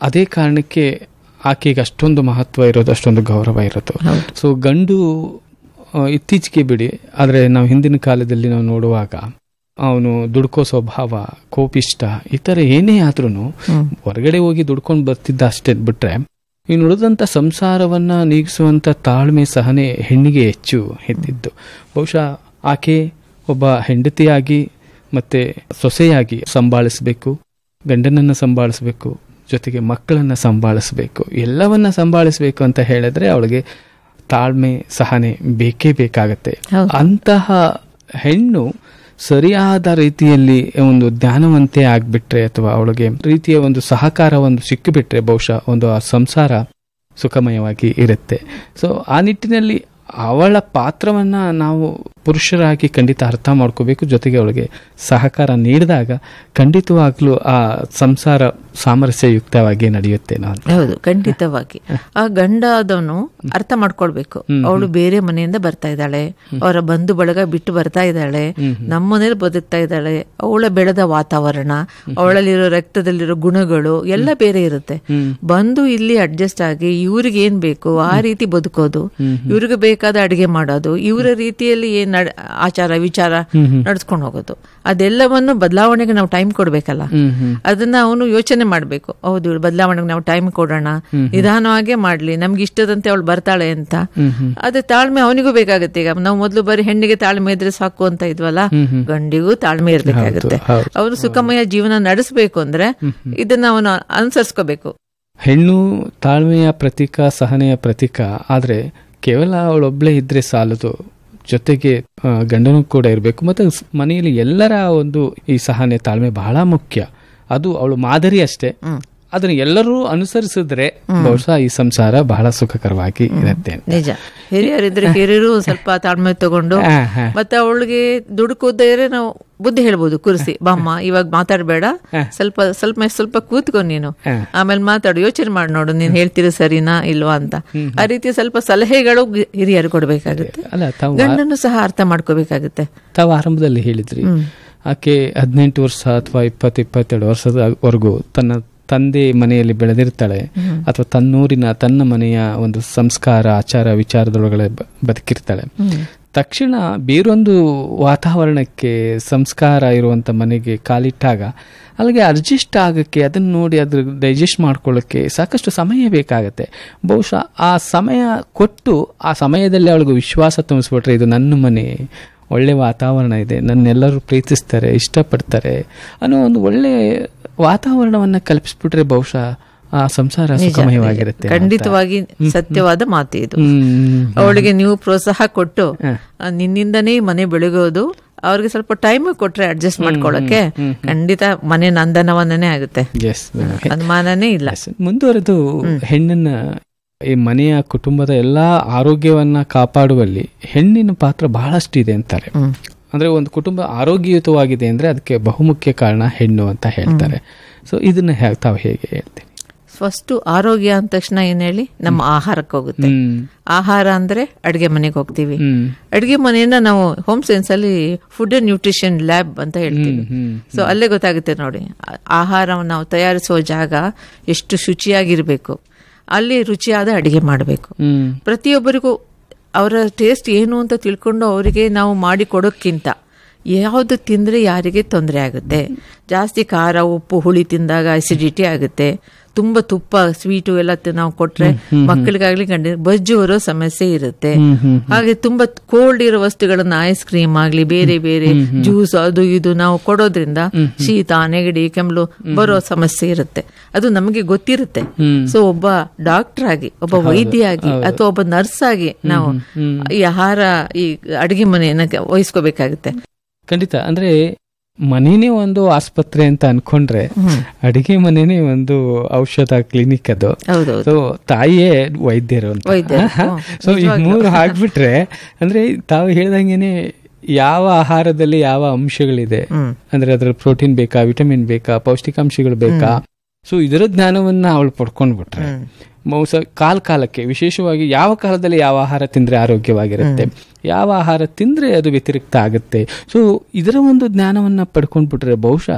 ಅದೇ ಕಾರಣಕ್ಕೆ ಆಕೆಗೆ ಅಷ್ಟೊಂದು ಮಹತ್ವ ಇರೋದು ಅಷ್ಟೊಂದು ಗೌರವ ಇರೋದು ಸೊ ಗಂಡು ಆ, ಇತ್ತೀಚೆಗೆ ಬಿಡಿ ಆದರೆ ನಾವು ಹಿಂದಿನ ಕಾಲದಲ್ಲಿ ನಾವು ನೋಡುವಾಗ ಅವನು ದುಡ್ಕೋ ಸ್ವಭಾವ ಕೋಪಿಷ್ಟ ಈ ಥರ ಏನೇ ಆದ್ರೂ ಹೊರಗಡೆ ಹೋಗಿ ದುಡ್ಕೊಂಡು ಬರ್ತಿದ್ದ ಅಷ್ಟೇ ಬಿಟ್ರೆ ಇನ್ನು ಉಳಿದಂಥ ಸಂಸಾರವನ್ನ ನೀಗಿಸುವಂಥ ತಾಳ್ಮೆ ಸಹನೆ ಹೆಣ್ಣಿಗೆ ಹೆಚ್ಚು ಇದ್ದಿದ್ದು ಬಹುಶಃ ಆಕೆ ಒಬ್ಬ ಹೆಂಡತಿಯಾಗಿ ಮತ್ತೆ ಸೊಸೆಯಾಗಿ ಸಂಭಾಳಿಸಬೇಕು ಗಂಡನನ್ನ ಸಂಭಾಳಿಸಬೇಕು ಜೊತೆಗೆ ಮಕ್ಕಳನ್ನ ಸಂಭಾಳಿಸಬೇಕು ಎಲ್ಲವನ್ನ ಸಂಭಾಳಿಸಬೇಕು ಅಂತ ಹೇಳಿದ್ರೆ ಅವಳಿಗೆ ತಾಳ್ಮೆ ಸಹನೆ ಬೇಕೇ ಬೇಕಾಗತ್ತೆ ಹೌದು. ಅಂತಹ ಹೆಣ್ಣು ಸರಿಯಾದ ರೀತಿಯಲ್ಲಿ ಒಂದು ಜ್ಞಾನವಂತೆ ಆಗ್ಬಿಟ್ರೆ ಅಥವಾ ಅವಳಿಗೆ ರೀತಿಯ ಒಂದು ಸಹಕಾರ ಒಂದು ಸಿಕ್ಕಿಬಿಟ್ರೆ ಬಹುಶಃ ಒಂದು ಆ ಸಂಸಾರ ಸುಖಮಯವಾಗಿ ಇರುತ್ತೆ ಸೊ ಆ ನಿಟ್ಟಿನಲ್ಲಿ ಅವಳ ಪಾತ್ರವನ್ನ ನಾವು ಪುರುಷರಾಗಿ ಖಂಡಿತ ಅರ್ಥ ಮಾಡ್ಕೋಬೇಕು ಜೊತೆಗೆ ಅವಳಿಗೆ ಸಹಕಾರ ನೀಡಿದಾಗ ಖಂಡಿತವಾಗ್ಲೂ ಆ ಸಂಸಾರ ಸಾಮರಸ್ಯಯುಕ್ತವಾಗಿ ನಡೆಯುತ್ತೆ ನಾನು ಹೌದು ಖಂಡಿತವಾಗಿ ಆ ಗಂಡ ಆದವನು ಅರ್ಥ ಮಾಡ್ಕೊಳ್ಬೇಕು ಅವಳು ಬೇರೆ ಮನೆಯಿಂದ ಬರ್ತಾ ಇದ್ದಾಳೆ ಅವರ ಬಂಧು ಬಳಗ ಬಿಟ್ಟು ಬರ್ತಾ ಇದ್ದಾಳೆ ನಮ್ಮ ಮನೇಲಿ ಬದುಕ್ತಾ ಇದ್ದಾಳೆ ಅವಳ ಬೆಳೆದ ವಾತಾವರಣ ಅವಳಲ್ಲಿರೋ ರಕ್ತದಲ್ಲಿರೋ ಗುಣಗಳು ಎಲ್ಲ ಬೇರೆ ಇರುತ್ತೆ ಬಂದು ಇಲ್ಲಿ ಅಡ್ಜಸ್ಟ್ ಆಗಿ ಇವ್ರಿಗೆ ಏನ್ ಬೇಕು ಆ ರೀತಿ ಬದುಕೋದು ಇವ್ರಿಗೆ ಬೇಕಾದ ಅಡಿಗೆ ಮಾಡೋದು ಇವರ ರೀತಿಯಲ್ಲಿ ಏನ್ ನಡ್- ಆಚಾರ ವಿಚಾರ ನಡ್ಸ್ಕೊಂಡು ಹೋಗೋದು ಅದೆಲ್ಲವನ್ನು ಬದಲಾವಣೆಗೆ ನಾವು ಟೈಮ್ ಕೊಡ್ಬೇಕಲ್ಲ ಅದನ್ನ ಅವನು ಯೋಚನೆ ಮಾಡ್ಬೇಕು ಹೌದು ಇವಳು ಬದಲಾವಣೆಗೆ ನಾವು ಟೈಮ್ ಕೊಡೋಣ ನಿಧಾನವಾಗೇ ಮಾಡ್ಲಿ ನಮ್ಗೆ ಇಷ್ಟದಂತೆ ಅವಳು ಬರ್ತಾಳೆ ಅಂತ ಅದೇ ತಾಳ್ಮೆ ಅವನಿಗೂ ಬೇಕಾಗುತ್ತೆ ಈಗ ನಾವು ಮೊದಲು ಬರೀ ಹೆಣ್ಣಿಗೆ ತಾಳ್ಮೆ ಇದ್ರೆ ಸಾಕು ಅಂತ ಇದ್ವಲ್ಲ ಗಂಡಿಗೂ ತಾಳ್ಮೆ ಇರ್ಬೇಕಾಗುತ್ತೆ ಹೌದು. ಅವನು ಸುಖಮಯ ಜೀವನ ನಡೆಸಬೇಕು ಅಂದ್ರೆ ಇದನ್ನ ಅವನು ಅನುಸರಿಸ್ಕೋಬೇಕು ಹೆಣ್ಣು ತಾಳ್ಮೆಯ ಪ್ರತೀಕ ಸಹನೆಯ ಪ್ರತೀಕ ಆದರೆ ಕೇವಲ ಅವಳೊಬ್ಳೇ ಇದ್ರೆ ಸಾಲದು ಜೊತೆಗೆ ಆ, ಗಂಡನೂ ಕೂಡ ಇರಬೇಕು ಮತ್ತೆ ಸ್- ಮನೆಯಲ್ಲಿ ಎಲ್ಲರ ಒಂದು ಈ ಸಹನೆ ತಾಳ್ಮೆ ಬಹಳ ಮುಖ್ಯ ಅದು ಅವಳು ಮಾದರಿ ಅಷ್ಟೇ ಅದನ್ನ ಎಲ್ಲರೂ ಅನುಸರಿಸಿದ್ರೆ ಬಹುಶಃ ಈ ಸಂಸಾರ ಬಹಳ ಸುಖಕರವಾಗಿ ಇರುತ್ತೆ ಅಂತ. ನಿಜ ಹಿರಿಯರಿದ್ರೆ ಹಿರಿಯರು ಸ್ವಲ್ಪ ತಾಳ್ಮೆ ತಗೊಂಡು ಆ, ಹಾ. ಮತ್ತೆ ಅವಳಿಗೆ ದುಡ್ಡು ಕೂದ್ರೆ ನಾವು ಬುದ್ಧಿ ಹೇಳ್ಬೋದು ಕುರ್ಸಿ ಬಾಮ್ಮ ಇವಾಗ ಮಾತಾಡಬೇಡ ಸ್ವಲ್ಪ ಸ್ವಲ್ಪ ಸ್ವಲ್ಪ ಕೂತ್ಕೊ ನೀನು ಹಾ. ಆಮೇಲೆ ಮಾತಾಡು ಯೋಚನೆ ಮಾಡಿ ನೋಡು ನೀನ್ ಹೇಳ್ತೀರಿ ಸರಿನಾ ಇಲ್ವಾ ಅಂತ ಆ ರೀತಿ ಸ್ವಲ್ಪ ಸಲಹೆಗಳು ಗಿ- ಹಿರಿಯರು ಕೊಡ್ಬೇಕಾಗುತ್ತೆ ಅಲ್ಲ ತಾವು ಗಂಡನ್ನು ಸಹ ಅರ್ಥ ಮಾಡ್ಕೋಬೇಕಾಗುತ್ತೆ ತಾವು ಆರಂಭದಲ್ಲಿ ಹೇಳಿದ್ರಿ ಆಕೆ ಹದಿನೆಂಟು ವರ್ಷ ಅಥವಾ ಇಪ್ಪತ್ತು ಇಪ್ಪತ್ತೆರಡು ವರ್ಷದವರೆಗೂ ತನ್ನ ತಂದೆ ಮನೆಯಲ್ಲಿ ಬೆಳೆದಿರ್ತಾಳೆ ಅಥವಾ ತನ್ನೂರಿನ ತನ್ನ ಮನೆಯ ಒಂದು ಸಂಸ್ಕಾರ ಆಚಾರ ವಿಚಾರದೊಳಗಡೆ ಬ- ಬದುಕಿರ್ತಾಳೆ ತಕ್ಷಣ ಬೇರೊಂದು ವಾತಾವರಣಕ್ಕೆ ಸಂಸ್ಕಾರ ಇರುವಂತ ಮನೆಗೆ ಕಾಲಿಟ್ಟಾಗ ಅಲ್ಲಿಗೆ ಅಡ್ಜಸ್ಟ್ ಆಗಕ್ಕೆ ಅದನ್ನ ನೋಡಿ ಅದ್ರ ಡೈಜೆಸ್ಟ್ ಮಾಡ್ಕೊಳ್ಳೋಕ್ಕೆ ಸಾಕಷ್ಟು ಸಮಯ ಬೇಕಾಗತ್ತೆ ಬಹುಶಃ ಆ ಸಮಯ ಕೊಟ್ಟು ಆ ಸಮಯದಲ್ಲಿ ಅವಳಿಗೆ ವಿಶ್ವಾಸ ತುಂಬಿಸ್ಬಿಟ್ರೆ ಇದು ನನ್ನ ಮನೆ ಒಳ್ಳೆ ವಾತಾವರಣ ಇದೆ ನನ್ನೆಲ್ಲರೂ ಪ್ರೀತಿಸ್ತಾರೆ ಇಷ್ಟಪಡ್ತಾರೆ ಅನ್ನೋ ಒಂದು ಒಳ್ಳೆ ವಾತಾವರಣವನ್ನ ಕಲ್ಪಿಸ್ಬಿಟ್ರೆ ಬಹುಶಃ ಆ ಸಂಸಾರ ಸುಖಮಯವಾಗಿರುತ್ತೆ ಅಂತ. ಖಂಡಿತವಾಗಿ ಸತ್ಯವಾದ ಮಾತು ಇದು ಹ್ಮ್. ಅವಳಿಗೆ ನೀವು ಪ್ರೋತ್ಸಾಹ ಕೊಟ್ಟು ಆ, ನಿನ್ನಿಂದನೇ ಈ ಮನೆ ಬೆಳಗೋದು ಅವ್ರಿಗೆ ಸ್ವಲ್ಪ ಟೈಮ್ ಕೊಟ್ರೆ ಅಡ್ಜಸ್ಟ್ ಮಾಡ್ಕೊಳಕ್ಕೆ ಖಂಡಿತ ಮನೆ ನಂದನವನೇ ಆಗುತ್ತೆ Yes, madam. ಅನುಮಾನನೇ ಇಲ್ಲ Yes. ಮುಂದುವರೆದು ಹೆಣ್ಣನ್ನ ಈ ಮನೆಯ ಕುಟುಂಬದ ಎಲ್ಲಾ ಆರೋಗ್ಯವನ್ನ ಕಾಪಾಡುವಲ್ಲಿ ಹೆಣ್ಣಿನ ಪಾತ್ರ ಬಹಳಷ್ಟು ಇದೆ ಅಂತಾರೆ ಹ್ಮ್. ಅಂದ್ರೆ ಒಂದು ಕುಟುಂಬ ಆರೋಗ್ಯಯುತವಾಗಿದೆ ಅಂದ್ರೆ ಅದಕ್ಕೆ ಬಹುಮುಖ್ಯ ಕಾರಣ ಹೆಣ್ಣು ಅಂತ ಹೇಳ್ತಾರೆ ಸೊ ಇದನ್ನ ಹೇ- ತಾವು ಹೇಗೆ ಹೇಳ್ತೀನಿ ಫಸ್ಟ್ ಆರೋಗ್ಯ ಅಂದ ತಕ್ಷಣ ಏನ್ ಹೇಳಿ ನಮ್ಮ ಆಹಾರಕ್ಕೆ ಹೋಗುತ್ತೆ ಹ್ಮ್ ಆಹಾರ ಅಂದ್ರೆ ಅಡ್ಗೆ ಮನೆಗೆ ಹೋಗ್ತೀವಿ ಹ್ಮ್ ಅಡ್ಗೆ ಮನೆಯನ್ನ ನಾವು ಹೋಮ್ ಸೈನ್ಸ್ ಅಲ್ಲಿ ಫುಡ್ ಅಂಡ್ ನ್ಯೂಟ್ರಿಷನ್ ಲ್ಯಾಬ್ ಅಂತ ಹೇಳ್ತೀವಿ ಹ್ಮ್ ಸೊ ಅಲ್ಲೇ ಗೊತ್ತಾಗುತ್ತೆ ನೋಡಿ ಆ- ಆಹಾರವನ್ನು ನಾವು ತಯಾರಿಸುವ ಜಾಗ ಎಷ್ಟು ಶುಚಿಯಾಗಿರ್ಬೇಕು ಅಲ್ಲಿ ರುಚಿಯಾದ ಅಡಿಗೆ ಮಾಡಬೇಕು ಹ್ಮ್ ಪ್ರತಿಯೊಬ್ಬರಿಗೂ ಅವರ ಟೇಸ್ಟ್ ಏನು ಅಂತ ತಿಳ್ಕೊಂಡು ಅವರಿಗೆ ನಾವು ಮಾಡಿ ಕೊಡೋಕ್ಕಿಂತ ಯಾವುದು ತಿಂದರೆ ಯಾರಿಗೆ ತೊಂದರೆ ಆಗುತ್ತೆ ಜಾಸ್ತಿ ಖಾರ ಉಪ್ಪು ಹುಳಿ ತಿಂದಾಗ ಅಸಿಡಿಟಿ ಆಗುತ್ತೆ ತುಂಬ ತುಪ್ಪ ಸ್ವೀಟು ಎಲ್ಲ ತಿ- ನಾವು ಕೊಟ್ರೆ ಮಕ್ಕಳಿಗಾಗ್ಲಿ ಗಂಡ ಬಜ್ಜು ಬರೋ ಸಮಸ್ಯೆ ಇರುತ್ತೆ ಹಾಗೆ ತುಂಬಾ ಕೋಲ್ಡ್ ಇರೋ ವಸ್ತುಗಳನ್ನ ಐಸ್ ಕ್ರೀಮ್ ಆಗ್ಲಿ ಬೇರೆ ಬೇರೆ ಜ್ಯೂಸ್ ಅದು ಇದು ನಾವು ಕೊಡೋದ್ರಿಂದ ಶೀತ ನೆಗಡಿ ಕೆಮ್ಮಲು ಬರೋ ಸಮಸ್ಯೆ ಇರುತ್ತೆ ಅದು ನಮಗೆ ಗೊತ್ತಿರುತ್ತೆ ಸೊ ಒಬ್ಬ ಡಾಕ್ಟರ್ ಆಗಿ ಒಬ್ಬ ವೈದ್ಯಯಾಗಿ ಅಥವಾ ಒಬ್ಬ ನರ್ಸ್ ಆಗಿ ನಾವು ಈ ಆಹಾರ ಈ ಅಡಿಗೆ ಮನೆಯನ್ನ ವಹಿಸ್ಕೋಬೇಕಾಗುತ್ತೆ ಖಂಡಿತ ಅಂದ್ರೆ ಮನೇನೆ ಒಂದು ಆಸ್ಪತ್ರೆ ಅಂತ ಅನ್ಕೊಂಡ್ರೆ ಅಡಿಗೆ ಮನೇನೆ ಒಂದು ಔಷಧ ಕ್ಲಿನಿಕ್ ಅದು ಹೌದೌದು ಸೊ ತಾಯಿಯೇ ವೈದ್ಯರು ಅಂತ ವೈದ್ಯರು, ಹ್ಮ್. ಸೊ ಈ ಮೂರು ಹಾಕ್ಬಿಟ್ರೆ ಅಂದ್ರೆ ತಾವು ಹೇಳ್ದಂಗೆನೆ ಯಾವ ಆಹಾರದಲ್ಲಿ ಯಾವ ಅಂಶಗಳಿದೆ ಹ್ಮ್ ಅಂದ್ರೆ ಅದ್ರ ಪ್ರೋಟೀನ್ ಬೇಕಾ ವಿಟಮಿನ್ ಬೇಕಾ ಪೌಷ್ಟಿಕಾಂಶಗಳು ಬೇಕಾ ಸೊ ಇದರ ಜ್ಞಾನವನ್ನ ಅವಳು ಪಡ್ಕೊಂಡ್ಬಿಟ್ರೆ ಹ್ಮ್. ಮೌಸ ಕಾಲ ಕಾಲಕ್ಕೆ ವಿಶೇಷವಾಗಿ ಯಾವ ಕಾಲದಲ್ಲಿ ಯಾವ ಆಹಾರ ತಿಂದ್ರೆ ಆರೋಗ್ಯವಾಗಿರುತ್ತೆ ಯಾವ ಆಹಾರ ತಿಂದ್ರೆ ಅದು ವ್ಯತಿರಿಕ್ತ ಆಗುತ್ತೆ ಸೊ ಇದರ ಒಂದು ಜ್ಞಾನವನ್ನ ಪಡ್ಕೊಂಡ್ಬಿಟ್ರೆ ಬಹುಶಃ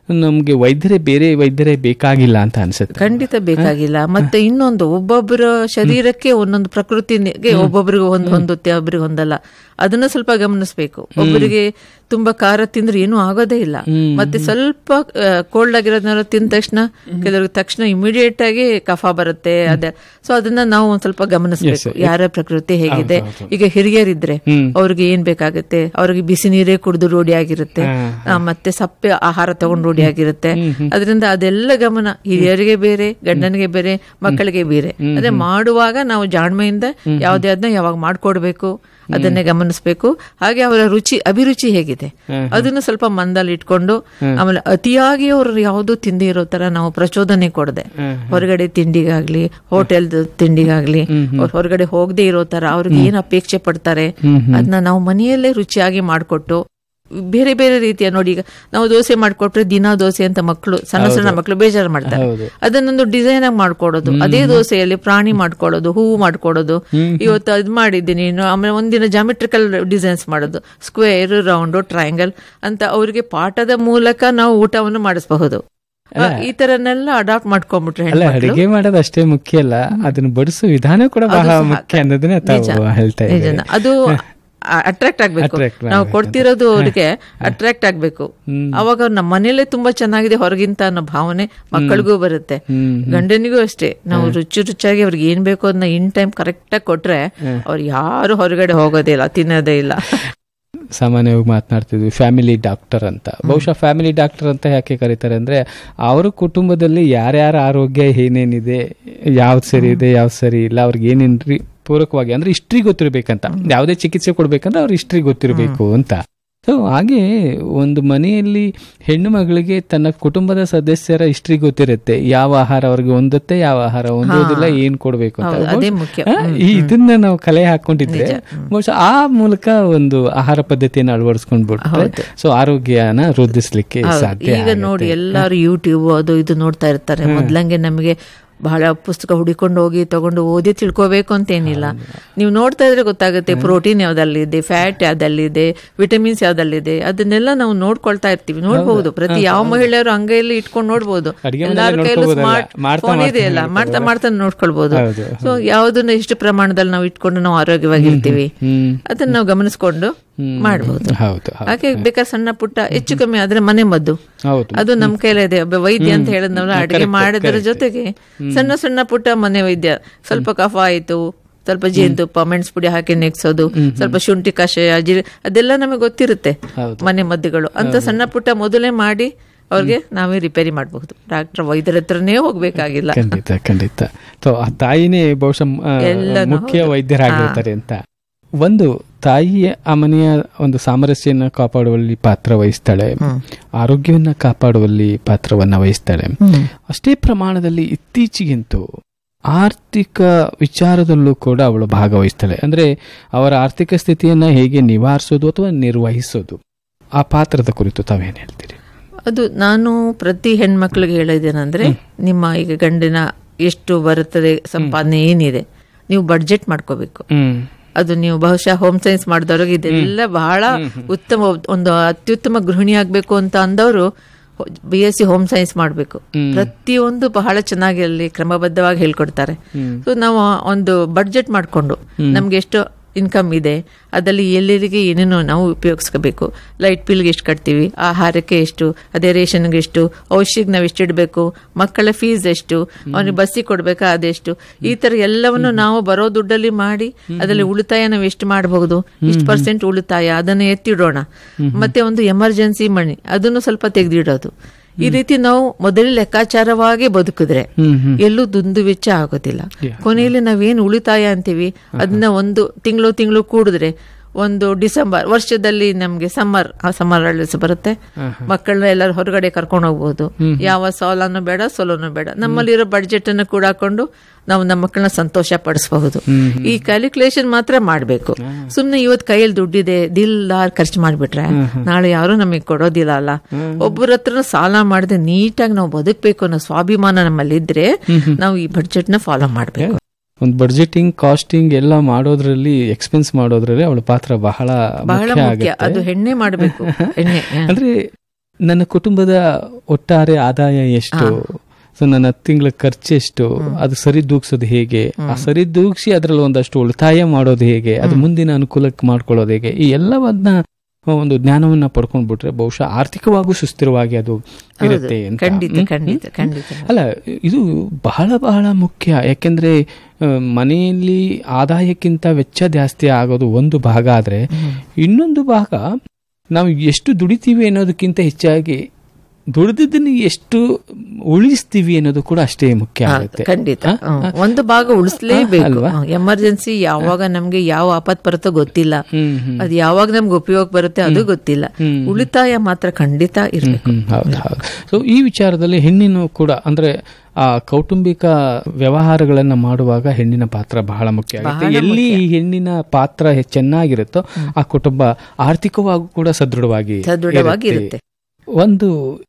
ನಮ್ಗೆ ವೈದ್ಯರೇ ಬೇರೆ ವೈದ್ಯರೇ ಬೇಕಾಗಿಲ್ಲ ಅಂತ ಅನ್ಸುತ್ತೆ ಖಂಡಿತ ಬೇಕಾಗಿಲ್ಲ ಮತ್ತೆ ಇನ್ನೊಂದು ಒಬ್ಬೊಬ್ಬರ ಶರೀರಕ್ಕೆ ಒಂದೊಂದು ಪ್ರಕೃತಿಗೆ ಒಬ್ಬೊಬ್ಬರಿಗೆ ಒಂದು ಹೊಂದುತ್ತೆ ಒಬ್ಬರಿಗೆ ಹೊಂದಲ್ಲ ಅದನ್ನ ಸ್ವಲ್ಪ ಗಮನಿಸಬೇಕು ಒಬ್ಬರಿಗೆ ತುಂಬಾ ಖಾರ ತಿಂದ್ರೆ ಏನೂ ಆಗೋದೇ ಇಲ್ಲ ಮತ್ತೆ ಸ್ವಲ್ಪ ಕೋಲ್ಡ್ ಆಗಿರೋದನ್ನ ತಿಂದ ತಕ್ಷಣ ಕೆಲವ್ರಿಗೆ ತಕ್ಷಣ ಇಮಿಡಿಯೇಟ್ ಆಗಿ ಕಫ ಬರುತ್ತೆ ಅದೇ ಸೊ ಅದನ್ನ ನಾವು ಒಂದ್ ಸ್ವಲ್ಪ ಗಮನಿಸಬೇಕು ಯಾರ ಪ್ರಕೃತಿ ಹೇಗಿದೆ ಈಗ ಹಿರಿಯರಿದ್ರೆ ಅವ್ರಿಗೆ ಏನ್ ಬೇಕಾಗುತ್ತೆ ಅವ್ರಿಗೆ ಬಿಸಿ ನೀರೇ ಕುಡಿದು ರೂಢಿ ಆಗಿರುತ್ತೆ ಆ, ಮತ್ತೆ ಸಪ್ಪೆ ಆಹಾರ ತಗೊಂಡು ರೂಢಿ ಆಗಿರುತ್ತೆ ಅದರಿಂದ ಅದೆಲ್ಲ ಗಮನ ಹಿರಿಯರಿಗೆ ಬೇರೆ ಗಂಡನಿಗೆ ಬೇರೆ ಮಕ್ಕಳಿಗೆ ಬೇರೆ ಅದೇ ಮಾಡುವಾಗ ನಾವು ಜಾಣ್ಮೆಯಿಂದ ಯಾವ್ದೇ ಅದನ್ನ ಯಾವಾಗ ಮಾಡ್ಕೊಡ್ಬೇಕು ಅದನ್ನೇ ಗಮನಿಸಬೇಕು ಹಾಗೆ ಅವರ ರುಚಿ ಅಭಿರುಚಿ ಹೇಗಿದೆ ಅದನ್ನು ಸ್ವಲ್ಪ ಮಂದಲ್ಲಿ ಇಟ್ಕೊಂಡು ಆಮೇಲೆ ಅತಿಯಾಗಿ ಅವರು ಯಾವುದು ತಿಂದಿ ಇರೋ ತರ ನಾವು ಪ್ರಚೋದನೆ ಕೊಡದೆ ಹೊರಗಡೆ ತಿಂಡಿಗಾಗ್ಲಿ ಹೋಟೆಲ್ ತಿಂಡಿಗಾಗ್ಲಿ ಅವ್ರು ಹೊರಗಡೆ ಹೋಗದೆ ಇರೋ ತರ ಅವ್ರಿಗೆ ಏನ್ ಅಪೇಕ್ಷೆ ಪಡ್ತಾರೆ ಅದನ್ನ ನಾವು ಮನೆಯಲ್ಲೇ ರುಚಿಯಾಗಿ ಮಾಡಿಕೊಟ್ಟು ಬೇರೆ ಬೇರೆ ರೀತಿಯ ನೋಡಿ ಈಗ ನಾವು ದೋಸೆ ಮಾಡ್ಕೊಟ್ರೆ ದಿನಾ ದೋಸೆ ಅಂತ ಮಕ್ಕಳು ಸಣ್ಣ ಸಣ್ಣ ಮಕ್ಕಳು ಬೇಜಾರು ಮಾಡ್ತಾರೆ ಹೌದು. ಅದನ್ನೊಂದು ಡಿಸೈನ್ ಆಗಿ ಮಾಡ್ಕೊಡೋದು ಅದೇ ದೋಸೆಯಲ್ಲಿ ಪ್ರಾಣಿ ಮಾಡ್ಕೊಳ್ಳೋದು ಹೂವು ಮಾಡ್ಕೊಡೋದು ಇವತ್ತು ಅದ್ ಮಾಡಿದ್ದೀನಿ ಇನ್ನು ಆಮೇಲೆ ಒಂದಿನ ಜಾಮೆಟ್ರಿಕಲ್ ಡಿಸೈನ್ಸ್ ಮಾಡೋದು ಸ್ಕ್ವೇರ್ ರೌಂಡ್ ಟ್ರಯಾಂಗಲ್ ಅಂತ ಅವರಿಗೆ ಪಾಠದ ಮೂಲಕ ನಾವು ಊಟವನ್ನು ಮಾಡಿಸಬಹುದು ಆ, ಈ ತರನೆಲ್ಲ ಅಡಾಪ್ಟ್ ಮಾಡ್ಕೊಂಡ್ಬಿಟ್ರೆ ಅಲ್ಲ ಹೆಣ್ಮಕ್ಳು ಅಡಿಗೆ ಮಾಡೋದು ಅಷ್ಟೇ ಮುಖ್ಯ ಅಲ್ಲ ಅದನ್ನ ಬಡಿಸೋ ವಿಧಾನ ಕೂಡ ಬಹಳ ಮುಖ್ಯ ಅನ್ನೋದನ್ನ ತಾವು ಹೇಳ್ತಾ ಇದ್ದೀವಿ ನಿಜನ. ಅದು ಅಟ್ರಾಕ್ಟ್ ಆಗ್ಬೇಕು Attract ನಾವು ಕೊಡ್ತಿರೋದು ಅವ್ರಿಗೆ ಅಟ್ರಾಕ್ಟ್ ಆಗ್ಬೇಕು ಅವಾಗ ನಮ್ಮ ಮನೇಲೆ ತುಂಬಾ ಚೆನ್ನಾಗಿದೆ ಹೊರಗಿಂತ ಅನ್ನೋ ಭಾವನೆ ಮಕ್ಕಳಿಗೂ ಬರುತ್ತೆ ಹ್ಮ್. ಗಂಡನಿಗೂ ಅಷ್ಟೇ ನಾವು ರುಚಿ ರುಚಿಯಾಗಿ ಅವ್ರಿಗೆ ಏನ್ ಬೇಕು ಅದನ್ನ ಇನ್ ಟೈಮ್ ಕರೆಕ್ಟ್ ಆಗಿ ಕೊಟ್ರೆ ಅವ್ರು ಯಾರು ಹೊರಗಡೆ ಹೋಗೋದೇ ಇಲ್ಲ ತಿನ್ನೋದೇ ಇಲ್ಲ ಸಾಮಾನ್ಯವಾಗಿ ಮಾತನಾಡ್ತಿದ್ವಿ ಫ್ಯಾಮಿಲಿ ಡಾಕ್ಟರ್ ಅಂತ ಬಹುಶಃ ಫ್ಯಾಮಿಲಿ ಡಾಕ್ಟರ್ ಅಂತ ಯಾಕೆ ಕರೀತಾರೆ ಅಂದ್ರೆ ಅವ್ರ ಕುಟುಂಬದಲ್ಲಿ ಯಾರ್ಯಾರ ಆರೋಗ್ಯ ಏನೇನಿದೆ ಯಾವ್ದು ಸರಿ ಇದೆ ಯಾವ್ದು ಸರಿ ಇಲ್ಲ ಅವ್ರಿಗೆ ಏನೇನ್ ರೀ ಪೂರಕವಾಗಿ ಅಂದ್ರೆ ಹಿಸ್ಟ್ರಿ ಗೊತ್ತಿರ್ಬೇಕಂತ ಯಾವುದೇ ಚಿಕಿತ್ಸೆ ಕೊಡ್ಬೇಕಂದ್ರೆ ಅವ್ರ ಹಿಸ್ಟ್ರಿ ಗೊತ್ತಿರಬೇಕು ಅಂತ ಸೊ ಹಾಗೆ ಒಂದು ಮನೆಯಲ್ಲಿ ಹೆಣ್ಣು ಮಗಳಿಗೆ ತನ್ನ ಕುಟುಂಬದ ಸದಸ್ಯರ ಹಿಸ್ಟ್ರಿ ಗೊತ್ತಿರುತ್ತೆ ಯಾವ ಆಹಾರ ಅವ್ರಿಗೆ ಹೊಂದುತ್ತೆ ಯಾವ ಆಹಾರ ಹೊಂದೋದಿಲ್ಲ ಏನ್ ಕೊಡ್ಬೇಕು ಅಂತ ಹೌದು, ಅದೇ ಮುಖ್ಯ. ಆ, ಈ ಇದನ್ನ ನಾವು ಕಲೆ ಹಾಕೊಂಡಿದ್ರೆ ಬಹುಶಃ ಆ ಮೂಲಕ ಒಂದು ಆಹಾರ ಪದ್ಧತಿಯನ್ನು ಅಳವಡಿಸ್ಕೊಂಡ್ಬಿಟ್ರೆ ಸೊ ಆರೋಗ್ಯನ ವೃದ್ಧಿಸ್ಲಿಕ್ಕೆ ಸಾಧ್ಯ ಈಗ ನೋಡಿ ಎಲ್ಲಾರು ಯೂಟ್ಯೂಬ್ ಅದು ಇದು ನೋಡ್ತಾ ಇರ್ತಾರೆ ಮೊದ್ಲಂಗೆ ನಮಗೆ ಬಹಳ ಪುಸ್ತಕ ಹುಡಿಕೊಂಡು ಹೋಗಿ ತಗೊಂಡು ಓದಿ ತಿಳ್ಕೋಬೇಕು ಅಂತ ಏನಿಲ್ಲ ನೀವು ನೋಡ್ತಾ ಇದ್ರೆ ಗೊತ್ತಾಗುತ್ತೆ ಪ್ರೋಟೀನ್ ಯಾವ್ದಲ್ಲಿದೆ ಫ್ಯಾಟ್ ಯಾವ್ದಲ್ಲಿದೆ ವಿಟಮಿನ್ಸ್ ಯಾವ್ದಲ್ಲಿದೆ ಅದನ್ನೆಲ್ಲ ನಾವು ನೋಡ್ಕೊಳ್ತಾ ಇರ್ತೀವಿ ನೋಡ್ಬಹುದು ಪ್ರತಿ ಯಾವ ಮಹಿಳೆಯರು ಅಂಗೈಯಲ್ಲಿ ಇಟ್ಕೊಂಡು ನೋಡ್ಬೋದು ಅಡ್ಗೆ ಎಲ್ಲಾರ ಮನೆಯಲ್ಲೇ ಕೈಯಲ್ಲೂ ನೋಡ್ಕೋಬೋದಲ್ಲ. ಸ್ಮಾರ್ಟ್ ಮಾಡ್ತಾ ಫೋನ್ ಇದೆ ಅಲ್ಲ ಮಾಡ್ತಾ ಮಾಡ್ತಾ ನೋಡ್ಕೊಳ್ಬಹುದು ಹೌದು. ಸೊ ಯಾವ್ದನ್ನ ಎಷ್ಟು ಪ್ರಮಾಣದಲ್ಲಿ ನಾವು ಇಟ್ಕೊಂಡು ನಾವು ಆರೋಗ್ಯವಾಗಿರ್ತೀವಿ ಹ್ಮ್ ಅದನ್ನ ನಾವು ಗಮನಿಸ್ಕೊಂಡು ಮಾಡಬಹುದು ಹೌದು ಹೌದು. ಹಾಗೆ ಬೇಕಾದ್ರೆ ಸಣ್ಣ ಪುಟ್ಟ ಹೆಚ್ಚು ಕಮ್ಮಿ ಆದ್ರೆ ಮನೆ ಮದ್ದು ಹೌದು ಅದು ನಮ್ ಕೈಲಿದೆ ಒಬ್ಬ ವೈದ್ಯ ಅಂತ ಹೇಳಿದ್ನಲ್ಲ ಅಡಿಗೆ ಮಾಡೋದ್ರ ಜೊತೆಗೆ ಸಣ್ಣ ಸಣ್ಣ ಪುಟ್ಟ ಮನೆ ವೈದ್ಯ ಸ್ವಲ್ಪ ಕಫ ಆಯ್ತು ಸ್ವಲ್ಪ ಜೇನುತುಪ್ಪ ಮೆಣಸು ಪುಡಿ ಹಾಕಿ ನೆಗ್ಸೋದು ಸ್ವಲ್ಪ ಶುಂಠಿ ಕಷಾಯ ಜೀರಿ ಅದೆಲ್ಲ ನಮಗೆ ಗೊತ್ತಿರುತ್ತೆ ಹೌದು. ಮನೆ ಮದ್ದುಗಳು ಅಂತ ಸಣ್ಣ ಪುಟ್ಟ ಮೊದಲೇ ಮಾಡಿ ಅವ್ರಿಗೆ ನಾವೇ ರಿಪೇರಿ ಮಾಡಬಹುದು ಡಾಕ್ಟರ್ ವೈದ್ಯರ ಹತ್ರನೇ ಹೋಗ್ಬೇಕಾಗಿಲ್ಲ ಖಂಡಿತ ಖಂಡಿತ ಸೊ ಆ ತಾಯಿನೇ ಬಹುಶಃ ಆ, ಎಲ್ಲನೂ ಮುಖ್ಯ ಹೌದು. ವೈದ್ಯರಾಗಿರ್ತಾರೆ ಅಂತ ಒಂದು ತಾಯಿಯ ಆ ಮನೆಯ ಒಂದು ಸಾಮರಸ್ಯನ ಕಾಪಾಡುವಲ್ಲಿ ಪಾತ್ರ ವಹಿಸ್ತಾಳೆ ಆರೋಗ್ಯವನ್ನ ಕಾಪಾಡುವಲ್ಲಿ ಪಾತ್ರವನ್ನ ವಹಿಸ್ತಾಳೆ ಅಷ್ಟೇ ಪ್ರಮಾಣದಲ್ಲಿ ಇತ್ತೀಚೆಗಂತೂ ಆರ್ಥಿಕ ವಿಚಾರದಲ್ಲೂ ಕೂಡ ಅವಳು ಭಾಗವಹಿಸ್ತಾಳೆ ಅಂದ್ರೆ ಅವರ ಆರ್ಥಿಕ ಸ್ಥಿತಿಯನ್ನ ಹೇಗೆ ನಿವಾರಿಸೋದು ಅಥವಾ ನಿರ್ವಹಿಸೋದು ಆ ಪಾತ್ರದ ಕುರಿತು ತಾವೇನ್ ಹೇಳ್ತೀರಿ ಅದು ನಾನು ಪ್ರತಿ ಹೆಣ್ಮಕ್ಳಿಗೆ ಹೇಳೋದೇನಂದ್ರೆ ನಿಮ್ಮ ಈಗ ಗಂಡಿನ ಎಷ್ಟು ಬರುತ್ತದೆ ಸಂಪಾದನೆ ಏನಿದೆ ನೀವು ಬಡ್ಜೆಟ್ ಮಾಡ್ಕೋಬೇಕು ಹ್ಮ್ ಅದು ನೀವು ಬಹುಶಃ ಹೋಮ್ ಸೈನ್ಸ್ ಮಾಡಿದವ್ರಿಗೆ ಇದೆಲ್ಲ ಬಹಳ ಉತ್ತಮ ಒಂದು ಅತ್ಯುತ್ತಮ ಗೃಹಿಣಿ ಆಗ್ಬೇಕು ಅಂತ ಅಂದವರು B S C home science ಮಾಡಬೇಕು ಪ್ರತಿಯೊಂದು ಬಹಳ ಚೆನ್ನಾಗಿ ಅಲ್ಲಿ ಕ್ರಮಬದ್ಧವಾಗಿ ಹೇಳ್ಕೊಡ್ತಾರೆ ಸೊ ನಾವು ಒಂದು ಬಡ್ಜೆಟ್ ಮಾಡಿಕೊಂಡು ನಮ್ಗೆ ಎಷ್ಟು ಇನ್ಕಮ್ ಇದೆ ಅದರಲ್ಲಿ ಎಲ್ಲೆಲ್ಲಿಗೆ ಏನೇನೋ ನಾವು ಉಪಯೋಗಿಸ್ಕೋಬೇಕು ಲೈಟ್ ಬಿಲ್ಗೆ ಎಷ್ಟು ಕಟ್ತೀವಿ ಆಹಾರಕ್ಕೆ ಎಷ್ಟು ಅದೇ ರೇಷನ್ಗೆ ಎಷ್ಟು ಔಷಧಿಗೆ ನಾವು ಎಷ್ಟು ಇಡಬೇಕು ಮಕ್ಕಳ ಫೀಸ್ ಎಷ್ಟು ಅವನಿಗೆ ಬಸ್ಸಿಗೆ ಕೊಡ್ಬೇಕಾ ಅದೆಷ್ಟು ಈ ತರ ಎಲ್ಲವನ್ನು ನಾವು ಬರೋ ದುಡ್ಡಲ್ಲಿ ಮಾಡಿ ಅದರಲ್ಲಿ ಉಳಿತಾಯ ನಾವು ಎಷ್ಟು ಮಾಡಬಹುದು ಇಷ್ಟು ಪರ್ಸೆಂಟ್ ಉಳಿತಾಯ ಅದನ್ನು ಎತ್ತಿಡೋಣ ಮತ್ತೆ ಒಂದು ಎಮರ್ಜೆನ್ಸಿ ಮಣಿ ಅದನ್ನು ಸ್ವಲ್ಪ ತೆಗೆದಿಡೋದು ಈ ರೀತಿ ನಾವು ಮೊದಲೇ ಲೆಕ್ಕಾಚಾರವಾಗಿ ಬದುಕಿದ್ರೆ ಹ್ಮ್ ಹ್ಮ್ ಎಲ್ಲೂ ದುಂದು ವೆಚ್ಚ ಆಗೋದಿಲ್ಲ ಕೊನೆಯಲ್ಲಿ ನಾವೇನು ಉಳಿತಾಯ ಅಂತೀವಿ ಅದನ್ನ ಒಂದು ತಿಂಗಳು ತಿಂಗಳು ಕೂಡಿದ್ರೆ ಒಂದು ಡಿಸೆಂಬರ್ ವರ್ಷದಲ್ಲಿ ನಮ್ಗೆ ಸಮ್ಮರ್ ಆ ಸಮ್ಮರ್ ಹಾಲಿಡೇಸ್ ಬರುತ್ತೆ ಮಕ್ಕಳನ್ನ ಎಲ್ಲರೂ ಹೊರಗಡೆ ಕರ್ಕೊಂಡು ಹೋಗ್ಬೋದು ಯಾವ ಸಾಲನು ಬೇಡ ಸೋಲನು ಬೇಡ ನಮ್ಮಲ್ಲಿರೋ ಬಡ್ಜೆಟ್ ಅನ್ನು ಕೂಡ ಹಾಕೊಂಡು ನಾವು ನಮ್ಮ ಮಕ್ಕಳನ್ನ ಸಂತೋಷ ಪಡಿಸಬಹುದು ಈ ಕ್ಯಾಲ್ಕುಲೇಷನ್ ಮಾತ್ರ ಮಾಡಬೇಕು ಸುಮ್ನೆ ಇವತ್ತು ಕೈಯಲ್ಲಿ ದುಡ್ಡಿದೆ ದಿಲ್ಲಾರ್ ಖರ್ಚು ಮಾಡ್ಬಿಟ್ರೆ ನಾಳೆ ಯಾರು ನಮಗೆ ಕೊಡೋದಿಲ್ಲ ಅಲ್ಲ ಒಬ್ಬರ ಹತ್ರ ಸಾಲ ಮಾಡದೆ ನೀಟಾಗಿ ನಾವು ಬದುಕಬೇಕು ಅನ್ನೋ ಸ್ವಾಭಿಮಾನ ನಮ್ಮಲ್ಲಿ ಇದ್ರೆ ನಾವು ಈ ಬಡ್ಜೆಟ್ ನ ಫಾಲೋ ಮಾಡ್ಬೇಕು ಒಂದು ಬಡ್ಜೆಟಿಂಗ್ ಕಾಸ್ಟಿಂಗ್ ಎಲ್ಲ ಮಾಡೋದ್ರಲ್ಲಿ ಎಕ್ಸ್ಪೆನ್ಸ್ ಮಾಡೋದ್ರಲ್ಲಿ ಅವಳ ಪಾತ್ರ ಬಹಳ ಬಹಳ ಮುಖ್ಯ ಮುಖ್ಯ ಆಗುತ್ತೆ ಅದು ಹೆಣ್ಣೆ ಮಾಡಬೇಕು ಹೆಣ್ಣೆ ಹ. ಅಂದ್ರೆ ನನ್ನ ಕುಟುಂಬದ ಒಟ್ಟಾರೆ ಆದಾಯ ಎಷ್ಟು ಸೊ ನನ್ನ ತಿಂಗಳ ಖರ್ಚು ಎಷ್ಟು ಅದು ಸರಿದೂಗ್ಸೋದು ಹೇಗೆ ಆ ಸರಿದೂಗ್ಸಿ ಅದರಲ್ಲಿ ಒಂದಷ್ಟು ಉಳಿತಾಯ ಮಾಡೋದು ಹೇಗೆ ಅದು ಮುಂದಿನ ಅನುಕೂಲಕ್ಕೆ ಮಾಡ್ಕೊಳ್ಳೋದು ಹೇಗೆ ಈ ಎಲ್ಲವನ್ನ ಒಂದು ಜ್ಞಾನವನ್ನ ಪಡ್ಕೊಂಡ್ಬಿಟ್ರೆ ಬಹುಶಃ ಆರ್ಥಿಕವಾಗೂ ಸುಸ್ಥಿರವಾಗಿ ಅದು ಇರುತ್ತೆ ಅಂತ ಖಂಡಿತ ಹ್ಮ್? ಖಂಡಿತ ಖಂಡಿತ ಅಲ್ಲ ಇದು ಬಹಳ ಬಹಳ ಮುಖ್ಯ ಯಾಕೆಂದ್ರೆ ಆ, ಮನೆಯಲ್ಲಿ ಆದಾಯಕ್ಕಿಂತ ವೆಚ್ಚ ಜಾಸ್ತಿ ಆಗೋದು ಒಂದು ಭಾಗ ಆದ್ರೆ ಇನ್ನೊಂದು ಭಾಗ ನಾವು ಎಷ್ಟು ದುಡಿತೀವಿ ಅನ್ನೋದಕ್ಕಿಂತ ಹೆಚ್ಚಾಗಿ ದುಡಿದಿದ್ದನ್ನು ಎಷ್ಟು ಉಳಿಸ್ತೀವಿ ಅನ್ನೋದು ಕೂಡ ಅಷ್ಟೇ ಮುಖ್ಯ ಆಗುತ್ತೆ ಖಂಡಿತ ಹ್ಮ್. ಒಂದು ಭಾಗ ಉಳಿಸ್ಲೇಬೇಕು ಎಮರ್ಜೆನ್ಸಿ ಯಾವಾಗ ನಮ್ಗೆ ಯಾವ ಆಪತ್ ಬರುತ್ತೋ ಗೊತ್ತಿಲ್ಲ ಹ್ಮ್ ಹ್ಮ್ ಅದು ಯಾವಾಗ ನಮ್ಗೆ ಉಪಯೋಗ ಬರುತ್ತೆ ಅದು ಗೊತ್ತಿಲ್ಲ ಉಳಿತಾಯ ಮಾತ್ರ ಖಂಡಿತ ಇರ್ಬೇಕು ಹ್ಮ್, ಹೌದು ಹೌದು ಸೊ ಈ ವಿಚಾರದಲ್ಲಿ ಹೆಣ್ಣಿನ ಕೂಡ ಅಂದ್ರೆ ಆ ಕೌಟುಂಬಿಕ ವ್ಯವಹಾರಗಳನ್ನ ಮಾಡುವಾಗ ಹೆಣ್ಣಿನ ಪಾತ್ರ ಬಹಳ ಮುಖ್ಯ ಆಗುತ್ತೆ ಎಲ್ಲಿ ಈ ಹೆಣ್ಣಿನ ಪಾತ್ರ ಹೆ- ಚೆನ್ನಾಗಿರುತ್ತೋ ಆ ಕುಟುಂಬ ಆರ್ಥಿಕವಾಗೂ ಕೂಡ ಸದೃಢವಾಗಿ ಸದೃಢವಾಗಿ ಇರುತ್ತೆ. ಇರುತ್ತೆ ಒಂದು